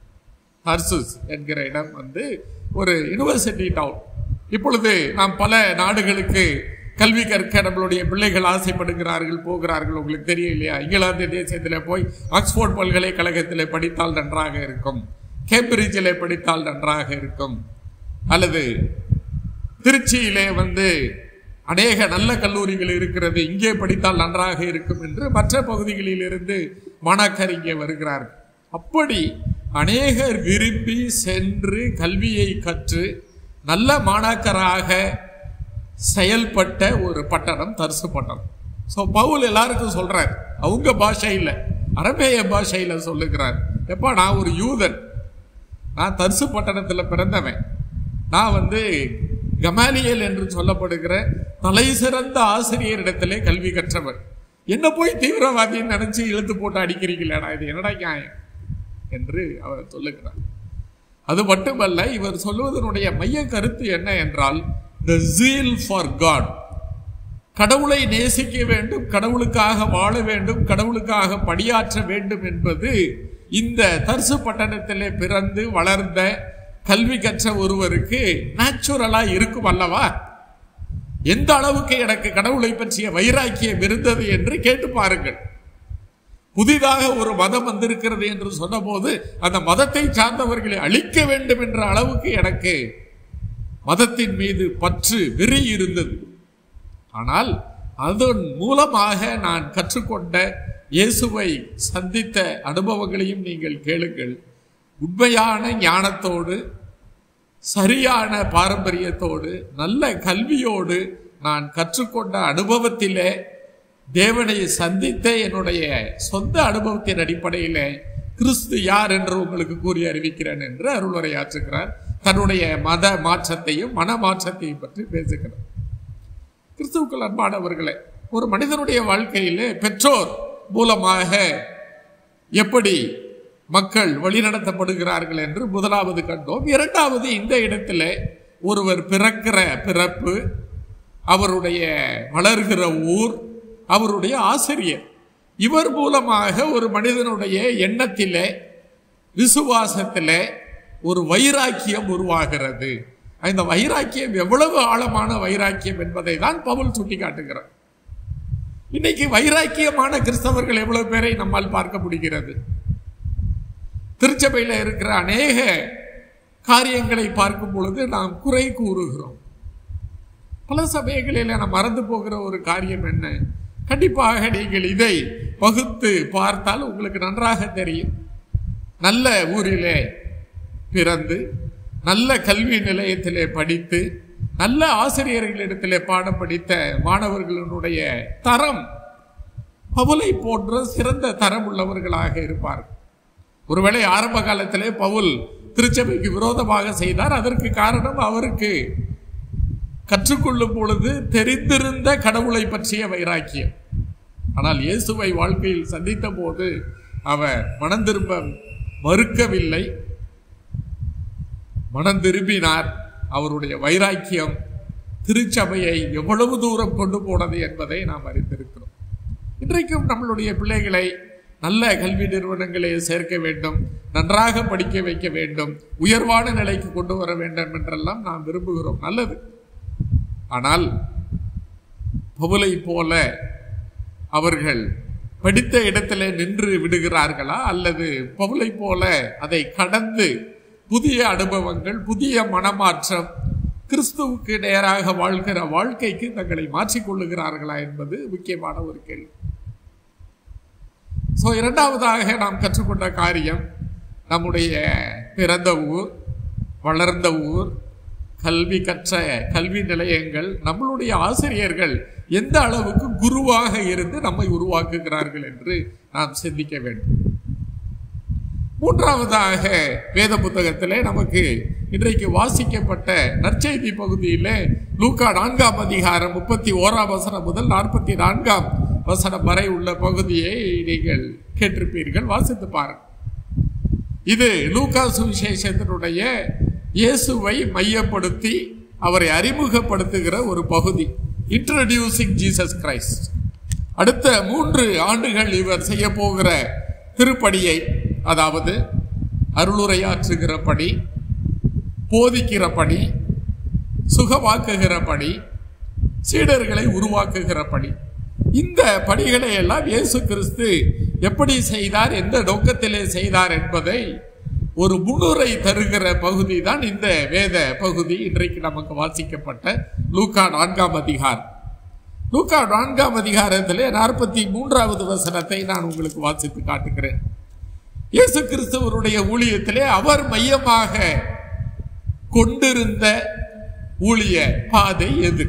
ஹர்சுஸ் என்கிற இடம் வந்து ஒரு யூனிவர்சிட்டி டவுன் இப்பொழுது நாம் பல நாடுகளுக்கு கல்வி கற்க நம்மளுடைய பிள்ளைகள் ஆசைப்படுகிறார்கள் போகிறார்கள் உங்களுக்கு தெரியும் இல்லையா இங்கிலாந்து தேசத்தில் போய் ஆக்ஸ்போர்ட் பல்கலைக்கழகத்தில் படித்தால் நன்றாக இருக்கும் கேம்பிரிட்ஜில் படித்தால் நன்றாக இருக்கும் அல்லது திருச்சியிலே வந்து அநேக நல்ல கல்லூரிகள் இருக்கிறது இங்கே படித்தால் நன்றாக இருக்கும் என்று மற்ற பகுதிகளில் இருந்து மாணாக்கர் இங்கே வருகிறார்கள் அப்படி அநேகர் விரும்பி சென்று கல்வியை கற்று நல்ல மாணாக்கராக செயல்பட்ட ஒரு பட்டணம் தர்சு பட்டணம் ஸோ பவுல் எல்லாருக்கும் சொல்றார் அவங்க பாஷையில் அரபேய பாஷையில் சொல்லுகிறார் எப்பா நான் ஒரு யூதன் நான் தர்சு பட்டணத்தில் பிறந்தவன் நான் வந்து கமாலியல் என்று சொல்லப்படுகிற தலை சிறந்த ஆசிரியரிடத்திலே கல்வி கற்றவர் என்ன போய் தீவிரவாதின்னு நினைச்சு இழுத்து போட்டு அடிக்கிறீங்களேடா இது என்னடா நியாயம் என்று அவர் சொல்லுகிறார் அது மட்டுமல்ல இவர் சொல்லுவதனுடைய மைய கருத்து என்ன என்றால் த ஜீல் ஃபார் காட் கடவுளை நேசிக்க வேண்டும் கடவுளுக்காக வாழ வேண்டும் கடவுளுக்காக பணியாற்ற வேண்டும் என்பது இந்த தர்சு பட்டணத்திலே பிறந்து வளர்ந்த கல்வி கற்ற ஒருவருக்கு நேச்சுரலா இருக்கும் அல்லவா எந்த அளவுக்கு எனக்கு கடவுளை பற்றிய வைராக்கியம் இருந்தது என்று கேட்டு பாருங்கள் புதிதாக ஒரு மதம் வந்திருக்கிறது என்று சொன்னபோது அந்த மதத்தை சார்ந்தவர்களை அழிக்க வேண்டும் என்ற அளவுக்கு எனக்கு மதத்தின் மீது பற்று வெறி இருந்தது ஆனால் அதன் மூலமாக நான் கற்றுக்கொண்ட இயேசுவை சந்தித்த அனுபவங்களையும் நீங்கள் கேளுங்கள் உண்மையான ஞானத்தோடு சரியான பாரம்பரியத்தோடு நல்ல கல்வியோடு நான் கற்றுக்கொண்ட அனுபவத்திலே தேவனை சந்தித்த என்னுடைய சொந்த அனுபவத்தின் அடிப்படையில் கிறிஸ்து யார் என்று உங்களுக்கு கூறி அறிவிக்கிறேன் என்று அருளுரையாற்றுகிறார் தன்னுடைய மத மாற்றத்தையும் மன மாற்றத்தையும் பற்றி பேசுகிறார் கிறிஸ்துவுக்கள் அன்பானவர்களே ஒரு மனிதனுடைய வாழ்க்கையிலே பெற்றோர் மூலமாக எப்படி மக்கள் வழிநடத்தப்படுகிறார்கள் என்று முதலாவது கண்டோம் இரண்டாவது இந்த இடத்துல ஒருவர் பிறக்கிற பிறப்பு அவருடைய வளர்கிற ஊர் அவருடைய ஆசிரியர் இவர் மூலமாக ஒரு மனிதனுடைய எண்ணத்திலே விசுவாசத்திலே ஒரு வைராக்கியம் உருவாகிறது இந்த வைராக்கியம் எவ்வளவு ஆழமான வைராக்கியம் என்பதை தான் பவுல் சுட்டி காட்டுகிறார் இன்னைக்கு வைராக்கியமான கிறிஸ்தவர்கள் எவ்வளவு பேரை நம்மால் பார்க்க முடிகிறது திருச்சபையில் இருக்கிற அநேக காரியங்களை பார்க்கும் பொழுது நாம் குறை கூறுகிறோம் பல சமயங்களில் நாம் மறந்து போகிற ஒரு காரியம் என்ன கண்டிப்பாக நீங்கள் இதை பகுத்து பார்த்தால் உங்களுக்கு நன்றாக தெரியும் நல்ல ஊரிலே பிறந்து நல்ல கல்வி நிலையத்திலே படித்து நல்ல ஆசிரியர்களிடத்திலே பாடம் படித்த மாணவர்களுடைய தரம் பவுலை போன்ற சிறந்த தரம் உள்ளவர்களாக இருப்பார்கள் ஒருவேளை ஆரம்ப காலத்திலே பவுல் திருச்சபைக்கு விரோதமாக செய்தார் அதற்கு காரணம் அவருக்கு கற்றுக்கொள்ளும் பொழுது தெரிந்திருந்த கடவுளை பற்றிய வைராக்கியம் ஆனால் இயேசுவை வாழ்க்கையில் சந்தித்த போது அவர் மனம் திரும்ப மறுக்கவில்லை மனம் திரும்பினார் அவருடைய வைராக்கியம் திருச்சபையை எவ்வளவு தூரம் கொண்டு போனது என்பதை நாம் அறிந்திருக்கிறோம் இன்றைக்கும் நம்மளுடைய பிள்ளைகளை நல்ல கல்வி நிறுவனங்களில் சேர்க்க வேண்டும் நன்றாக படிக்க வைக்க வேண்டும் உயர்வான நிலைக்கு கொண்டு வர வேண்டும் என்றெல்லாம் நாம் விரும்புகிறோம் நல்லது ஆனால் பவுலை போல அவர்கள் படித்த இடத்துல நின்று விடுகிறார்களா அல்லது பவுலை போல அதை கடந்து புதிய அனுபவங்கள் புதிய மனமாற்றம் கிறிஸ்துவுக்கு நேராக வாழ்கிற வாழ்க்கைக்கு தங்களை மாற்றிக்கொள்ளுகிறார்களா என்பது முக்கியமான ஒரு கேள்வி ஸோ இரண்டாவதாக நாம் கற்றுக்கொண்ட காரியம் நம்முடைய பிறந்த ஊர் வளர்ந்த ஊர் கல்வி கற்ற கல்வி நிலையங்கள் நம்மளுடைய ஆசிரியர்கள் எந்த அளவுக்கு குருவாக இருந்து நம்மை உருவாக்குகிறார்கள் என்று நாம் சிந்திக்க வேண்டும் மூன்றாவதாக வேத புத்தகத்திலே நமக்கு இன்றைக்கு வாசிக்கப்பட்ட நற்செய்தி பகுதியிலே லூக்கா நான்காம் அதிகாரம் முப்பத்தி ஓராம் வசனம் முதல் நாற்பத்தி நான்காம் வசனம் வரை உள்ள பகுதியை நீங்கள் கேட்டிருப்பீர்கள் வாசித்து பாருங்கள் இது லூக்கா சுவிசேஷத்தினுடைய இயேசுவை மையப்படுத்தி அவரை அறிமுகப்படுத்துகிற ஒரு பகுதி இன்ட்ரடியூசிங் ஜீசஸ் கிரைஸ்ட் அடுத்த மூன்று ஆண்டுகள் இவர் செய்ய போகிற திருப்படியை அதாவது அருளுரையாற்றுகிற படி போதிக்கிற படி சுகவாக்குகிற படி சீடர்களை உருவாக்குகிற படி இந்த பணிகளை எல்லாம் இயேசு கிறிஸ்து எப்படி செய்தார் எந்த நோக்கத்திலே செய்தார் என்பதை ஒரு முன்னுரை தருகிற பகுதி தான் இந்த வேத பகுதி இன்றைக்கு நமக்கு வாசிக்கப்பட்ட லூக்கா நான்காம் அதிகாரம் லூக்கா நான்காம் அதிகாரத்திலே நாற்பத்தி மூன்றாவது வசனத்தை நான் உங்களுக்கு வாசித்து காட்டுகிறேன் இயேசு கிறிஸ்துவருடைய ஊழியத்திலே அவர் மையமாக கொண்டிருந்த ஊழிய பாதை எது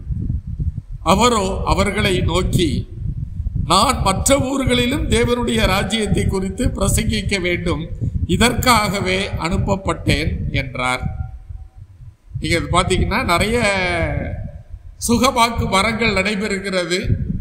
அவரோ அவர்களை நோக்கி நான் மற்ற ஊர்களிலும் தேவனுடைய ராஜ்யத்தை குறித்து பிரசங்கிக்க வேண்டும் இதற்காகவே அனுப்பப்பட்டேன் என்றார் நீங்க இது பார்த்தீங்கன்னா நிறைய சுகமாக்கு மரங்கள் நடைபெறுகிறது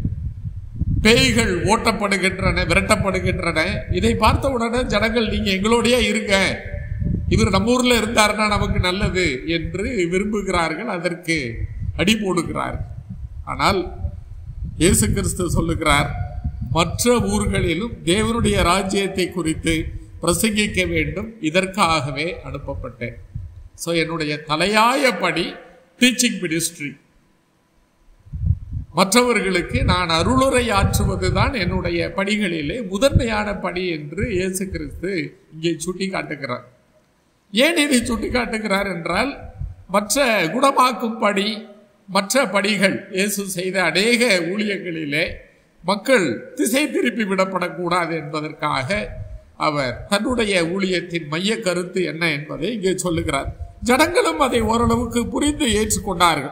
பேய்கள் ஓட்டப்படுகின்றன விரட்டப்படுகின்றன இதை பார்த்த உடனே ஜனங்கள் நீங்க எங்களோடயே இருங்க இவர் நம்ம ஊர்ல இருந்தாருன்னா நமக்கு நல்லது என்று விரும்புகிறார்கள் அதற்கு அடி போடுகிறார்கள் ஆனால் இயேசு கிறிஸ்து சொல்லுகிறார் மற்ற ஊர்களிலும் தேவனுடைய ராஜ்யத்தை குறித்து பிரசங்கிக்க வேண்டும் இதற்காகவே அனுப்பப்பட்டேன் ஸோ என்னுடைய தலையாய படி டீச்சிங் மினிஸ்ட்ரி மற்றவர்களுக்கு நான் அருளுரை ஆற்றுவதுதான் என்னுடைய பணிகளிலே முதன்மையான பணி என்று இயேசு கிறிஸ்து இங்கே சுட்டி காட்டுகிறார் ஏன் இதை சுட்டி காட்டுகிறார் என்றால் மற்ற குணமாக்கும் பணி மற்ற பணிகள் இயேசு செய்த அநேக ஊழியங்களிலே மக்கள் திசை திருப்பி விடப்படக்கூடாது என்பதற்காக அவர் தன்னுடைய ஊழியத்தின் மைய கருத்து என்ன என்பதை இங்கே சொல்லுகிறார் ஜனங்களும் அதை ஓரளவுக்கு புரிந்து ஏற்றுக்கொண்டார்கள்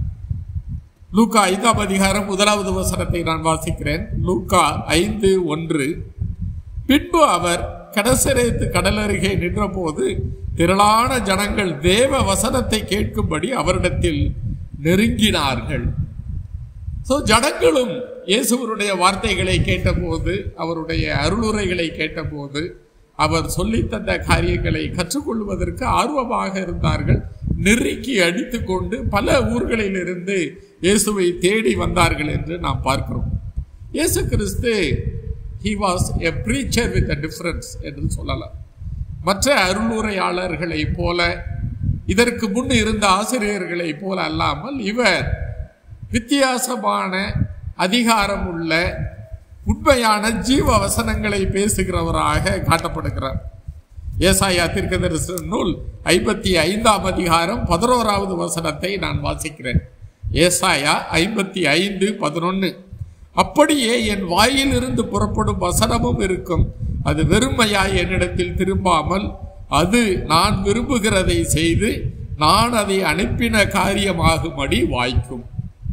லூக்கா ஐந்தாம் அதிகாரம் முதலாவது வசனத்தை நான் வாசிக்கிறேன் லூக்கா ஐந்து ஒன்று பின்பு அவர் கடசரேத்து கடல் அருகே நின்றபோது திரளான ஜனங்கள் தேவ வசனத்தை கேட்கும்படி அவரிடத்தில் நெருங்கினார்கள் ஸோ ஜனங்களும் இயேசுவருடைய வார்த்தைகளை கேட்டபோது அவருடைய அருளுரைகளை கேட்டபோது அவர் சொல்லித்தந்த காரியங்களை கற்றுக்கொள்வதற்கு ஆர்வமாக இருந்தார்கள் நெருக்கி அடித்துக்கொண்டு பல ஊர்களிலிருந்து இயேசுவை தேடி வந்தார்கள் என்று நாம் பார்க்கிறோம் இயேசு கிறிஸ்து he was a preacher with a difference என்று சொல்லலாம் மற்ற அருளுரையாளர்களைப் போல இதற்கு முன் இருந்த ஆசிரியர்களைப் போல அல்லாமல் இவர் வித்தியாசமான அதிகாரம் உள்ள உண்மையான ஜீவ வசனங்களை பேசுகிறவராக காட்டப்படுகிறார் ஏசாயா தீர்க்கதரிசன நூல் ஐம்பத்தி ஐந்தாம் அதிகாரம் பதினோராவது வசனத்தை நான் வாசிக்கிறேன் ஏசாயா ஐம்பத்தி ஐந்து பதினொன்னு அப்படியே என் வாயிலிருந்து புறப்படும் வசனமும் இருக்கும் அது வெறுமையாய் என்னிடத்தில் திரும்பாமல் அது நான் விரும்புகிறதை செய்து நான் அதை அனுப்பின காரியமாகும்படி வாய்க்கும்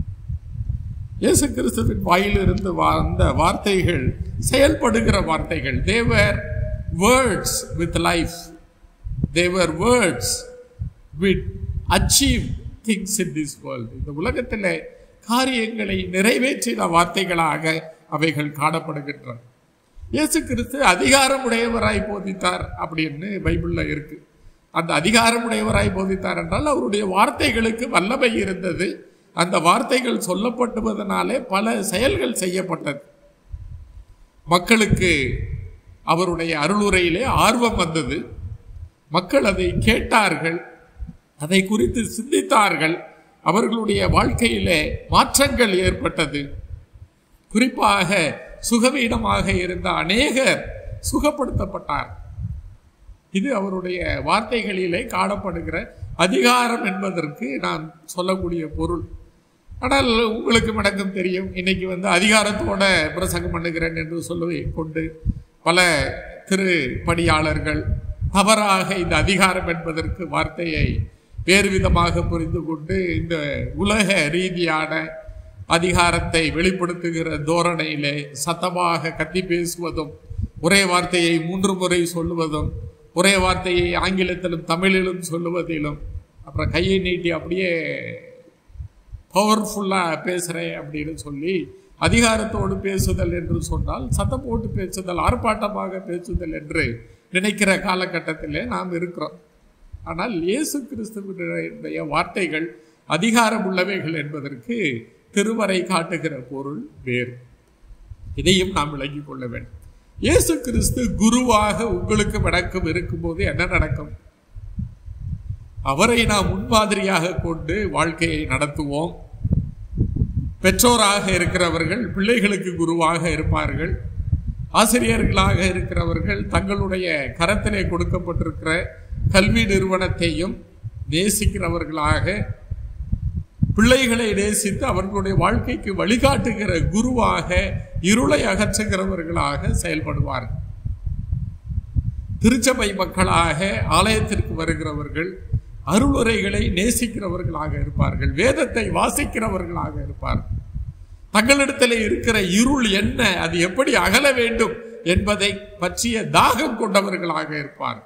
இயேசு கிறிஸ்துவின் வாயிலிருந்து வந்த வார்த்தைகள் செயல்படுகிற வார்த்தைகள் their words with life their words with achieve things in this world இந்த உலகத்தில் காரியங்களை நிறைவேற்றின வார்த்தைகளாக அவைகள் காணப்படுகின்றன இயேசு கிறிஸ்து அதிகாரமுடையவராய் போதித்தார் அப்படின்னு பைபிள்ல இருக்கு அந்த அதிகாரமுடையவராய் போதித்தார் என்றால் அவருடைய வார்த்தைகளுக்கு வல்லமை இருந்தது அந்த வார்த்தைகள் சொல்லப்படுவதனாலே பல செயல்கள் செய்யப்பட்டது மக்களுக்கு அவருடைய அருளுரையிலே ஆர்வம் வந்தது மக்கள் அதை கேட்டார்கள் அதை குறித்து சிந்தித்தார்கள் அவர்களுடைய வாழ்க்கையிலே மாற்றங்கள் ஏற்பட்டது குறிப்பாக சுகவீனமாக இருந்த அநேகர் சுகப்படுத்தப்பட்டார் இது அவருடைய வார்த்தைகளிலே காணப்படுகிற அதிகாரம் என்பதற்கு நான் சொல்லக்கூடிய பொருள் ஆனால் உங்களுக்கு மடங்கும் தெரியும் இன்னைக்கு வந்து அதிகாரத்தோட பிரசங்கம் பண்ணுகிறேன் என்று சொல்லுவை கொண்டு பல திரு பணியாளர்கள் தவறாக இந்த அதிகாரம் என்பதற்கு வார்த்தையை வேறு விதமாக புரிந்து கொண்டு இந்த உலக ரீதியான அதிகாரத்தை வெளிப்படுத்துகிற தோரணையிலே சத்தமாக கத்தி பேசுவதும் ஒரே வார்த்தையை மூன்று முறை சொல்லுவதும் ஒரே வார்த்தையை ஆங்கிலத்திலும் தமிழிலும் சொல்லுவதிலும் அப்புறம் கையை நீட்டி அப்படியே பவர்ஃபுல்லாக பேசுகிறேன் அப்படின்னு சொல்லி அதிகாரத்தோடு பேசுதல் என்று சொன்னால் சத்தம் போட்டு பேசுதல் ஆர்ப்பாட்டமாக பேசுதல் என்று நினைக்கிற காலகட்டத்திலே நாம் இருக்கிறோம் ஆனால் இயேசு கிறிஸ்துவனுடைய வார்த்தைகள் அதிகாரம் உள்ளவைகள் என்பதற்கு திருவரை காட்டுகிற பொருள் வேறு இதையும் நாம் விளங்கிக் கொள்ள வேண்டும் இயேசு கிறிஸ்து குருவாக உங்களுக்கு வணக்கம் இருக்கும்போது என்ன நடக்கும் அவரை நாம் முன்மாதிரியாக கொண்டு வாழ்க்கையை நடத்துவோம் பெற்றோராக இருக்கிறவர்கள் பிள்ளைகளுக்கு குருவாக இருப்பார்கள் ஆசிரியர்களாக இருக்கிறவர்கள் தங்களுடைய கரத்திலே கொடுக்கப்பட்டிருக்கிற கல்வி நிறுவனத்தையும் நேசிக்கிறவர்களாக பிள்ளைகளை நேசித்து அவர்களுடைய வாழ்க்கைக்கு வழிகாட்டுகிற குருவாக இருளை அகற்றுகிறவர்களாக செயல்படுவார்கள் திருச்சபை மக்களாக ஆலயத்திற்கு வருகிறவர்கள் அருளுரைகளை நேசிக்கிறவர்களாக இருப்பார்கள் வேதத்தை வாசிக்கிறவர்களாக இருப்பார்கள் தங்களிடத்தில் இருக்கிற இருள் என்ன அது எப்படி அகல வேண்டும் என்பதை பற்றிய தாகம் கொண்டவர்களாக இருப்பார்கள்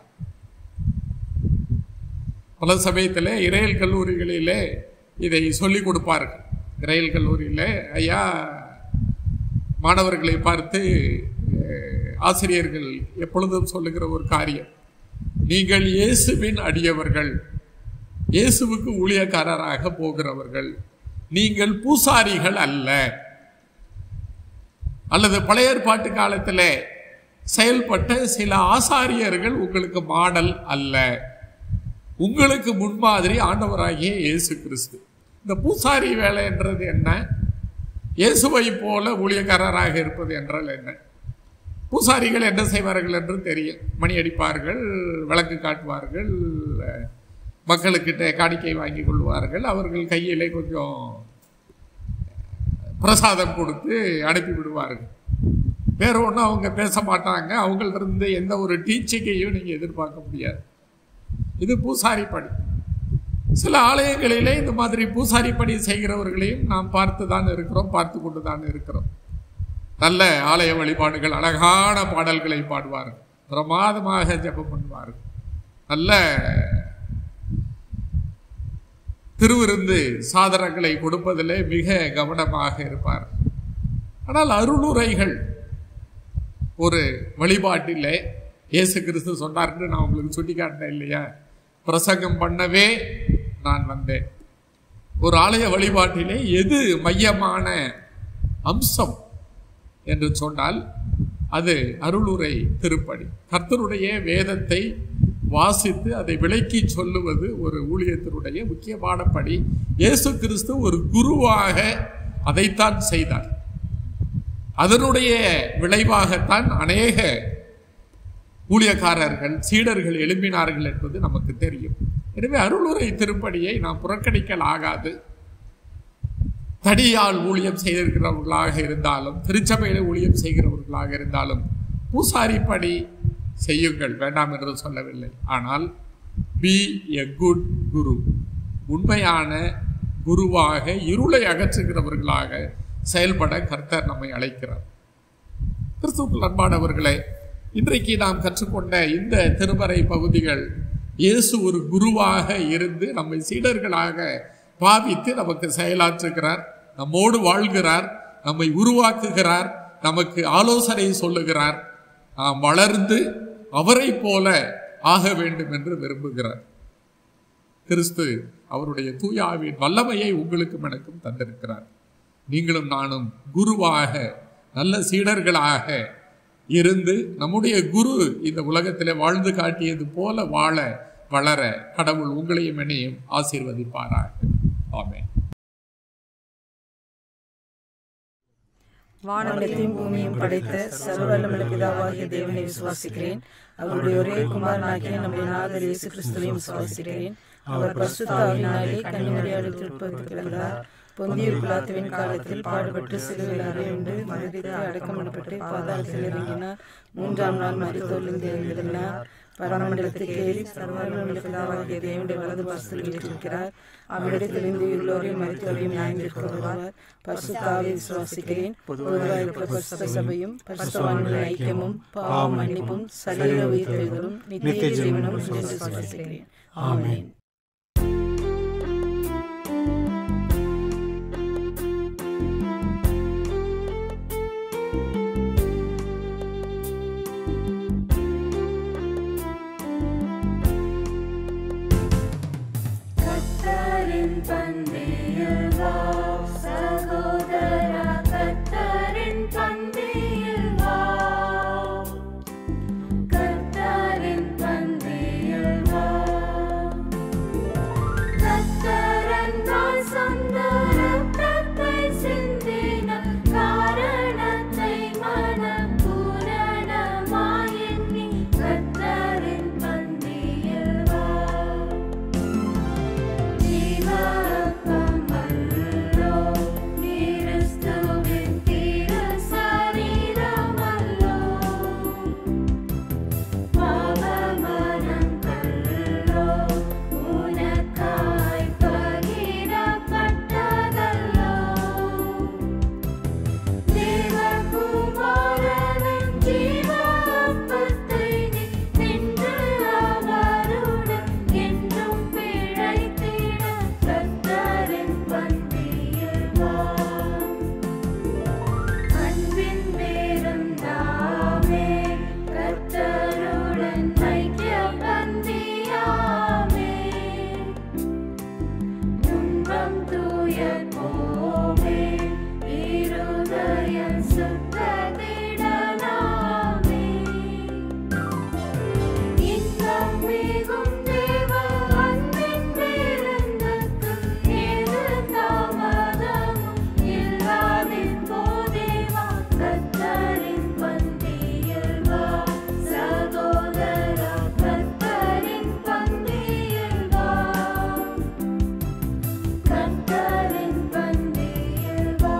பல சமயத்தில் இறையல் கல்லூரிகளிலே இதை சொல்லிக் கொடுப்பார்கள் இறையல் கல்லூரியில் ஐயா மாணவர்களை பார்த்து அஹ், ஆசிரியர்கள் எப்பொழுதும் சொல்லுகிற ஒரு காரியம் நீங்கள் இயேசுவின் அடியவர்கள் இயேசுவுக்கு ஊழியக்காரராக போகிறவர்கள் நீங்கள் பூசாரிகள் அல்ல அல்லது பழைய ஏற்பாட்டு காலத்தில் செயல்பட்ட சில ஆசாரியர்கள் உங்களுக்கு மாடல் அல்ல உங்களுக்கு முன்மாதிரி ஆண்டவராகிய இயேசு கிறிஸ்து இந்த பூசாரி வேலை என்றது என்ன இயேசுவை போல ஊழியக்காரராக இருப்பது என்றால் என்ன பூசாரிகள் என்ன செய்வார்கள் என்று தெரியும் மணி அடிப்பார்கள் விளக்கு காட்டுவார்கள் அஹ், மக்களுக்கிட்ட காணிக்கை வாங்கி கொள்வார்கள் அவர்கள் கையிலே கொஞ்சம் பிரசாதம் கொடுத்து அனுப்பி விடுவார்கள் வேற ஒன்றும் அவங்க பேச மாட்டாங்க அவங்கள்ட்ட இருந்து எந்த ஒரு டீச்சிங்கையும் நீங்கள் எதிர்பார்க்க முடியாது இது பூசாரி பணி சில ஆலயங்களிலே இந்த மாதிரி பூசாரி பணி செய்கிறவர்களையும் நாம் பார்த்து தான் இருக்கிறோம் பார்த்து கொண்டு தான் இருக்கிறோம் நல்ல ஆலய வழிபாடுகள் அழகான பாடல்களை பாடுவார்கள் பிரமாதமாக ஜெபம் பண்ணுவார்கள் நல்ல திருவிருந்து சாதனங்களை கொடுப்பதிலே மிக கவனமாக இருப்பார் ஆனால் அருளுரைகள் ஒரு வழிபாட்டிலே இயேசு கிறிஸ்து சொன்னார்னு நான் உங்களுக்கு சுட்டி காட்டினேன் இல்லையா பிரசங்கம் பண்ணவே நான் வந்தேன் ஒரு ஆலய வழிபாட்டிலே எது மையமான அம்சம் என்று சொன்னால் அது அருளுரை திருப்பணி கர்த்தருடைய வேதத்தை வாசித்து அதை விளக்கி சொல்லுவது ஒரு ஊழியத்தினுடைய முக்கியமான பணி இயேசு கிறிஸ்து ஒரு குருவாக அதைத்தான் செய்தார் அதனுடைய விளைவாகத்தான் அநேக ஊழியக்காரர்கள் சீடர்கள் எழுப்பினார்கள் என்பது நமக்கு தெரியும் எனவே அருளுரை திருப்படியை நாம் புறக்கணிக்கல் ஆகாது தடியால் ஊழியம் செய்திருக்கிறவர்களாக இருந்தாலும் திருச்சபையில் ஊழியம் செய்கிறவர்களாக இருந்தாலும் பூசாரி படி செய்யுங்கள் வேண்டாம் என்று சொல்லவில்லை ஆனால் பி எ குட் குரு உண்மையான குருவாக இருளை அகற்றுகிறவர்களாக செயல்பட கர்த்தர் நம்மை அழைக்கிறார் கிறிஸ்துவுக்குள் அன்பானவர்களே இன்றைக்கு நாம் கற்றுக்கொண்ட இந்த திருமறை பகுதிகள் இயேசு ஒரு குருவாக இருந்து நம்மை சீடர்களாக பாவித்து நமக்கு செயலாற்றுகிறார் நம்மோடு வாழ்கிறார் நம்மை உருவாக்குகிறார் நமக்கு ஆலோசனை சொல்லுகிறார் நாம் வளர்ந்து அவரை போல ஆக வேண்டும் என்று விரும்புகிறார் கிறிஸ்து அவருடைய தூய ஆவியின் வல்லமையை உங்களுக்கும் எனக்கும் தந்திருக்கிறார் நீங்களும் நானும் குருவாக நல்ல சீடர்களாக இருந்து நம்முடைய குரு இந்த உலகத்திலே வாழ்ந்து காட்டியது போல வாழ வளர கடவுள் உங்களையும் என்னையும் ஆசீர்வதிப்பாராக ஆமென் வானத்தையும் பூமியும் படைத்த சர்வவல்லமுள்ள பிதாவாகிய தேவனை விசுவாசிக்கிறேன் அவருடைய ஒரே குமாரனாகிய நம்முடைய நாதர் இயேசு கிறிஸ்துவையும் விசுவாசிக்கிறேன் அவர் பரிசுத்த ஆவியினாலே கன்னிமரியாடு திருப்பதில் பிறந்தார் பொந்திய பிலாத்துவின் காலத்தில் பாடுபட்டு சிலுவையில் அறையுண்டு மறித்து அடக்கம் பண்ணப்பட்டு பாதாளத்தில் இறங்கினார் மூன்றாம் நாள் மறித்தோர்லிருந்து எழுந்திருந்தார் பரமண்டலத்துக்கு ஏறி சர்வர்களுடைய பிதாவாகிய தேவனுடைய வலது பாசத்தில் வீற்றிருக்கிறார் அவ்விடத்திலிருந்து உள்ளோரையும் மறித்தோரையும் நியாயந்திருக்க வருவார் பரிசுத்தாவை விசுவாசிக்கிறேன் பொதுவாக இருக்கிற பரிசுத்த சபையும் பரிசுத்தவான்களின் ஐக்கியமும் பாவ மன்னிப்பும் சரீர உயிர்த்தெழுதலும் நித்திய ஜீவனும் என்று விசுவாசிக்கிறேன் ஆமென் கத்தரின் பந்தியில் வா சகோதரா கத்தரின் பந்தியில் வா கத்தரின் பந்தியில் வா கத்தரன் தாய் சொந்த ரத்தத்தை சிந்தின காரணத்தை மனப்பூரணமாய் எண்ணி கத்தரின் பந்தியில் வா ஜீவப்பமல்லோ கிறிஸ்துவின் திரு சரீரமல்லோ பாவமனங்கல்லோ உனக்காய் பகிரப்பட்டதல்லோ தேவகுமாரனின் ஜீவப்பத்தை நீ தின்று அவருடன் என்றும் பிழைத்திட கர்த்தரின் பந்தியில் வா. அன்பின் பேருந்தாமே கர்த்தருடன் ஐக்கிய பந்தியாமே துன்பம் தூயர் போமே இருதயம் சுத்ததிடலாமே இன்பம் மிகும் தேவ அன்பின் பேருந்துக்கு ஏது தாமதமும் இல்லாதின் போதேவா கத்தரின் பந்தியில் வா சகோதரா கத்தரின் பந்தியில் வா கத்தரின் பந்தியில் வா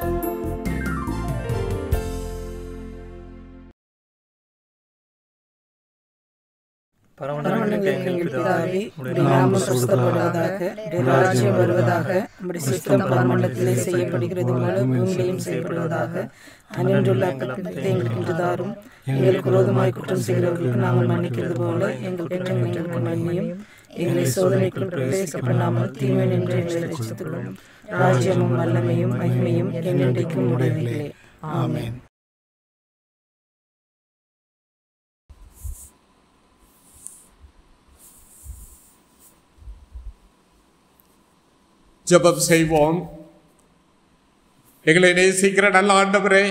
பரமண்டலங்களில் எங்கள் பிதாவே உம்முடைய நாமம் சுத்தப்படுவதாக உம்முடைய ராஜ்யம் வருவதாக உம்முடைய சித்தம் பரமண்டலத்திலே செய்யப்படுகிறது போல பூமியிலையும் செய்யப்படுவதாக அன்றுள்ள அப்பத்தை எங்களுக்கு இன்று தாரும் எங்களுக்கு விரோதமாய் குற்றம் செய்கிறவர்களுக்கு நாங்கள் மன்னிக்கிறது போல எங்கள் குற்றம் எங்களுக்கு மன்னியும் எங்களை சோதனைக்குள் பிரவேசிக்கப்படாமல் தீமை நின்று எங்களை ரசித்துள்ளோம் ராஜ்யமும் வல்லமையும் மகிமையும் என்னென்றைக்கும் உடையவில்லை ஆமென் ஜெபம் செய்வோம் எங்களை நேசிக்கிற நல்ல ஆண்டவரே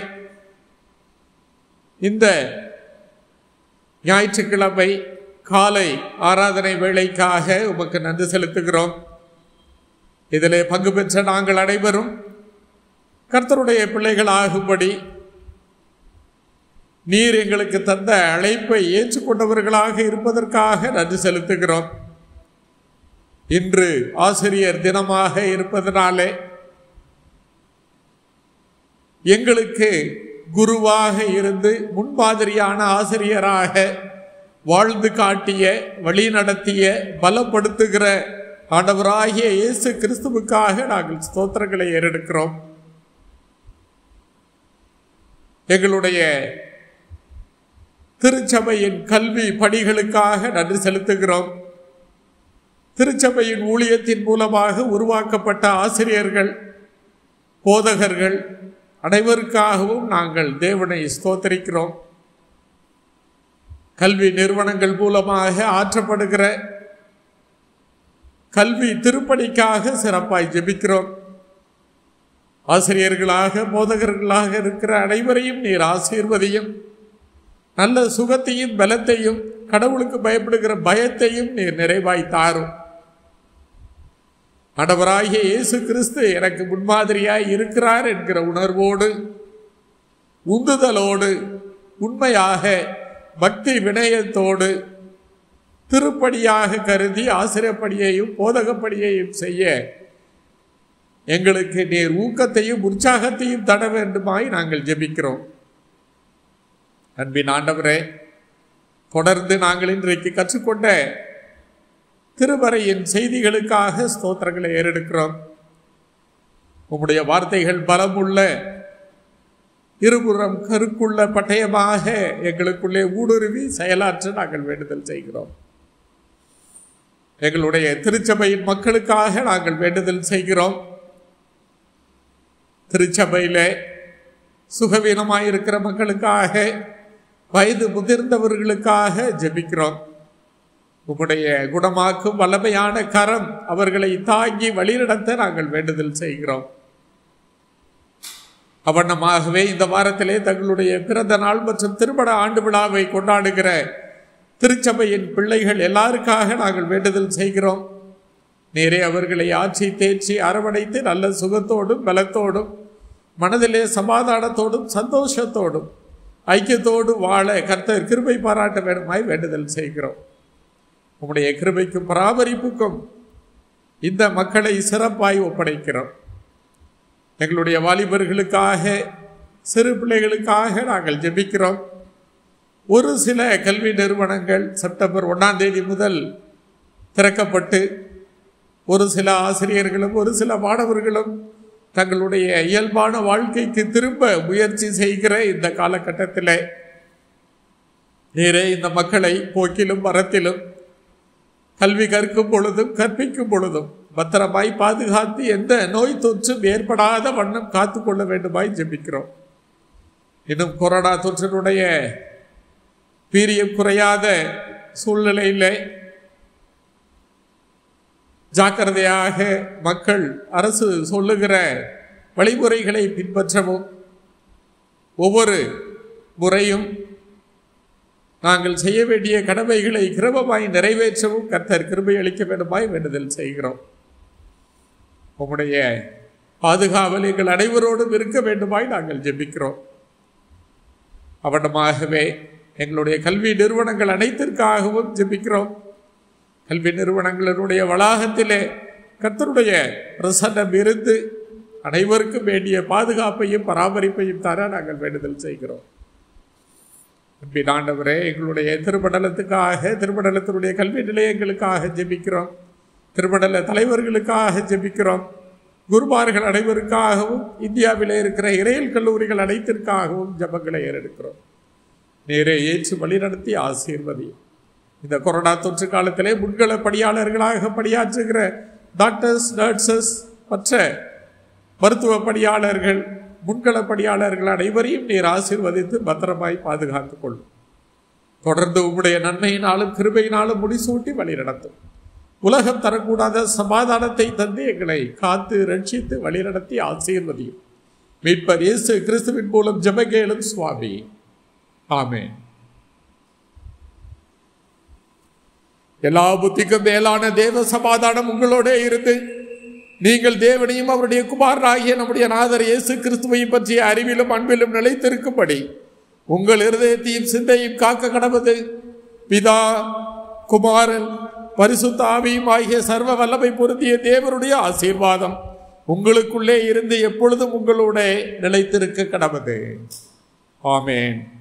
இந்த ஞாயிற்றுக்கிழமை காலை ஆராதனை வேளைக்காக உமக்கு நன்றி செலுத்துகிறோம் இதிலே பங்கு பெற்ற நாங்கள் அனைவரும் கர்த்தருடைய பிள்ளைகளாகும்படி நீர் எங்களுக்கு தந்த அழைப்பை ஏற்றுக்கொண்டவர்களாக இருப்பதற்காக நன்றி செலுத்துகிறோம் இன்று ஆசிரியர் தினமாக இருப்பதனாலே எங்களுக்கு குருவாக இருந்து முன்மாதிரியான ஆசிரியராக வாழ்ந்து காட்டிய வழி நடத்திய பலப்படுத்துகிற ஆண்டவராகிய இயேசு கிறிஸ்துவுக்காக நாங்கள் ஸ்தோத்திரங்களை ஏறெடுக்கிறோம் எங்களுடைய திருச்சபையின் கல்வி பணிகளுக்காக நன்றி செலுத்துகிறோம் திருச்சபையின் ஊழியத்தின் மூலமாக உருவாக்கப்பட்ட ஆசிரியர்கள் போதகர்கள் அனைவருக்காகவும் நாங்கள் தேவனை ஸ்தோத்தரிக்கிறோம் கல்வி நிறுவனங்கள் மூலமாக ஆற்றப்படுகிற கல்வி திருப்பணிக்காக சிறப்பாய் ஜெபிக்கிறோம் ஆசிரியர்களாக போதகர்களாக இருக்கிற அனைவரையும் நீர் ஆசீர்வதியும் நல்ல சுகத்தையும் பலத்தையும் கடவுளுக்கு பயப்படுகிற பயத்தையும் நீர் நிறைவாய் தாரும் ஆண்டவராகிய இயேசு கிறிஸ்து எனக்கு முன்மாதிரியாய் இருக்கிறார் என்கிற உணர்வோடு உந்துதலோடு உண்மையாக பக்தி வினயத்தோடு திருப்படியாக கருதி ஆசிரியப்படியையும் போதகப்படியையும் செய்ய எங்களுக்கு நீர் ஊக்கத்தையும் உற்சாகத்தையும் தர வேண்டுமாய் நாங்கள் ஜெபிக்கிறோம் அன்பின் ஆண்டவரே தொடர்ந்து நாங்கள் இன்றைக்கு கற்றுக்கொண்ட திருவரையின் செய்திகளுக்காக ஸ்தோத்திரங்களை ஏறெடுக்கிறோம் உம்முடைய வார்த்தைகள் பலமுள்ள இருபுறம் கருக்குள்ள பட்டயமாக எங்களுக்குள்ளே ஊடுருவி செயலாற்ற நாங்கள் வேண்டுதல் செய்கிறோம் எங்களுடைய திருச்சபையின் மக்களுக்காக நாங்கள் வேண்டுதல் செய்கிறோம் திருச்சபையிலே சுகவீனமாயிருக்கிற மக்களுக்காக வயது முதிர்ந்தவர்களுக்காக ஜெபிக்கிறோம் உம்முடைய குணமாக்கும் வல்லமையான கரம் அவர்களை தாங்கி வழிநடத்த நாங்கள் வேண்டுதல் செய்கிறோம் அவண்ணமாகவே இந்த வாரத்திலே தங்களுடைய பிறந்த நாள் மற்றும் திருமண ஆண்டு விழாவை கொண்டாடுகிற திருச்சபையின் பிள்ளைகள் எல்லாருக்காக நாங்கள் வேண்டுதல் செய்கிறோம் நேரே அவர்களை ஆட்சி தேர்ச்சி அரவணைத்து நல்ல சுகத்தோடும் பலத்தோடும் மனதிலே சமாதானத்தோடும் சந்தோஷத்தோடும் ஐக்கியத்தோடு வாழ கர்த்தர் கிருபை பாராட்ட வேண்டுமாய் வேண்டுதல் செய்கிறோம் உம்முடைய கிருபைக்கும் பராமரிப்புக்கும் இந்த மக்களை சிறப்பாய் ஒப்படைக்கிறோம் எங்களுடைய வாலிபர்களுக்காக சிறு பிள்ளைகளுக்காக நாங்கள் ஜெபிக்கிறோம் ஒரு சில கல்வி நிறுவனங்கள் செப்டம்பர் ஒன்றாம் தேதி முதல் திறக்கப்பட்டு ஒரு சில ஆசிரியர்களும் ஒரு சில மாணவர்களும் தங்களுடைய இயல்பான வாழ்க்கைக்கு திரும்ப முயற்சி செய்கிற இந்த காலகட்டத்தில் நேரே இந்த மக்களை போக்கிலும் மரத்திலும் கல்வி கற்கும் பொழுதும் கற்பிக்கும் பொழுதும் பத்திரமாய் பாதுகாத்து எந்த நோய் தொற்றும் ஏற்படாத வண்ணம் காத்து கொள்ள வேண்டுமாய் ஜெபிக்கிறோம் இன்னும் கொரோனா தொற்றினுடைய வீரியம் குறையாத சூழ்நிலையிலே ஜாக்கிரதையாக மக்கள் அரசு சொல்லுகிற வழிமுறைகளை பின்பற்றவும் ஒவ்வொரு முறையும் நாங்கள் செய்ய வேண்டிய கடமைகளை கிருபமாய் நிறைவேற்றவும் கர்த்தர் கிருபை அளிக்க வேண்டுமாய் வேண்டுதல் செய்கிறோம் உம்முடைய பாதுகாவல் எங்கள் அனைவரோடும் இருக்க வேண்டுமாய் நாங்கள் ஜெபிக்கிறோம் அவனமாகவே எங்களுடைய கல்வி நிறுவனங்கள் அனைத்திற்காகவும் ஜெபிக்கிறோம் கல்வி நிறுவனங்களினுடைய வளாகத்திலே கர்த்தருடைய பிரசன்னம் இருந்து அனைவருக்கும் வேண்டிய பாதுகாப்பையும் பராமரிப்பையும் தர நாங்கள் வேண்டுதல் செய்கிறோம் அன்பின் ஆண்டவரே எங்களுடைய திருமண்டலத்துக்காக திருமண்டலத்தினுடைய கல்வி நிலையங்களுக்காக ஜெபிக்கிறோம் திருமண்டல தலைவர்களுக்காக ஜெபிக்கிறோம் குருமார்கள் அனைவருக்காகவும் இந்தியாவிலே இருக்கிற இறையல் கல்லூரிகள் அனைத்திற்காகவும் ஜெபங்களை ஏறெடுக்கிறோம் நேரே ஏற்று வழிநடத்தி ஆசீர்வதி இந்த கொரோனா தொற்று காலத்திலே முன்கள பணியாளர்களாக பணியாற்றுகிற டாக்டர்ஸ் நர்சஸ் மற்ற மருத்துவ பணியாளர்கள் முன்கள பணியாளர்கள் அனைவரையும் நீர் ஆசீர்வதித்து பத்திரமாய் பாதுகாத்துக் கொள்ளும் தொடர்ந்து உம்முடைய நன்மையினாலும் கிருபையினாலும் முடிசூட்டி வழி நடத்தும் உலகம் தரக்கூடாத சமாதானத்தை தந்து எங்களை காத்து ரட்சித்து வழிநடத்தி ஆசீர்வதியும் மீட்பர் இயேசு கிறிஸ்துவின் மூலம் ஜெபகேளும் சுவாமி ஆமென் எல்லா புத்திக்கும் மேலான தேவ சமாதானம் உங்களோட இருந்து நீங்கள் தேவனையும் அவருடைய குமாரனாகிய நம்முடைய நாதர் இயேசு கிறிஸ்துவையும் பற்றிய அறிவிலும் அன்பிலும் நிலைத்திருக்கும்படி உங்கள் இருதயத்தையும் சிந்தையும் காக்க கடவது பிதா குமாரன் பரிசுத்த ஆவியும் ஆகிய சர்வ வல்லமை பொருந்திய தேவனுடைய ஆசீர்வாதம் உங்களுக்குள்ளே இருந்து எப்பொழுதும் உங்களோட நிலைத்திருக்க கடவது ஆமென்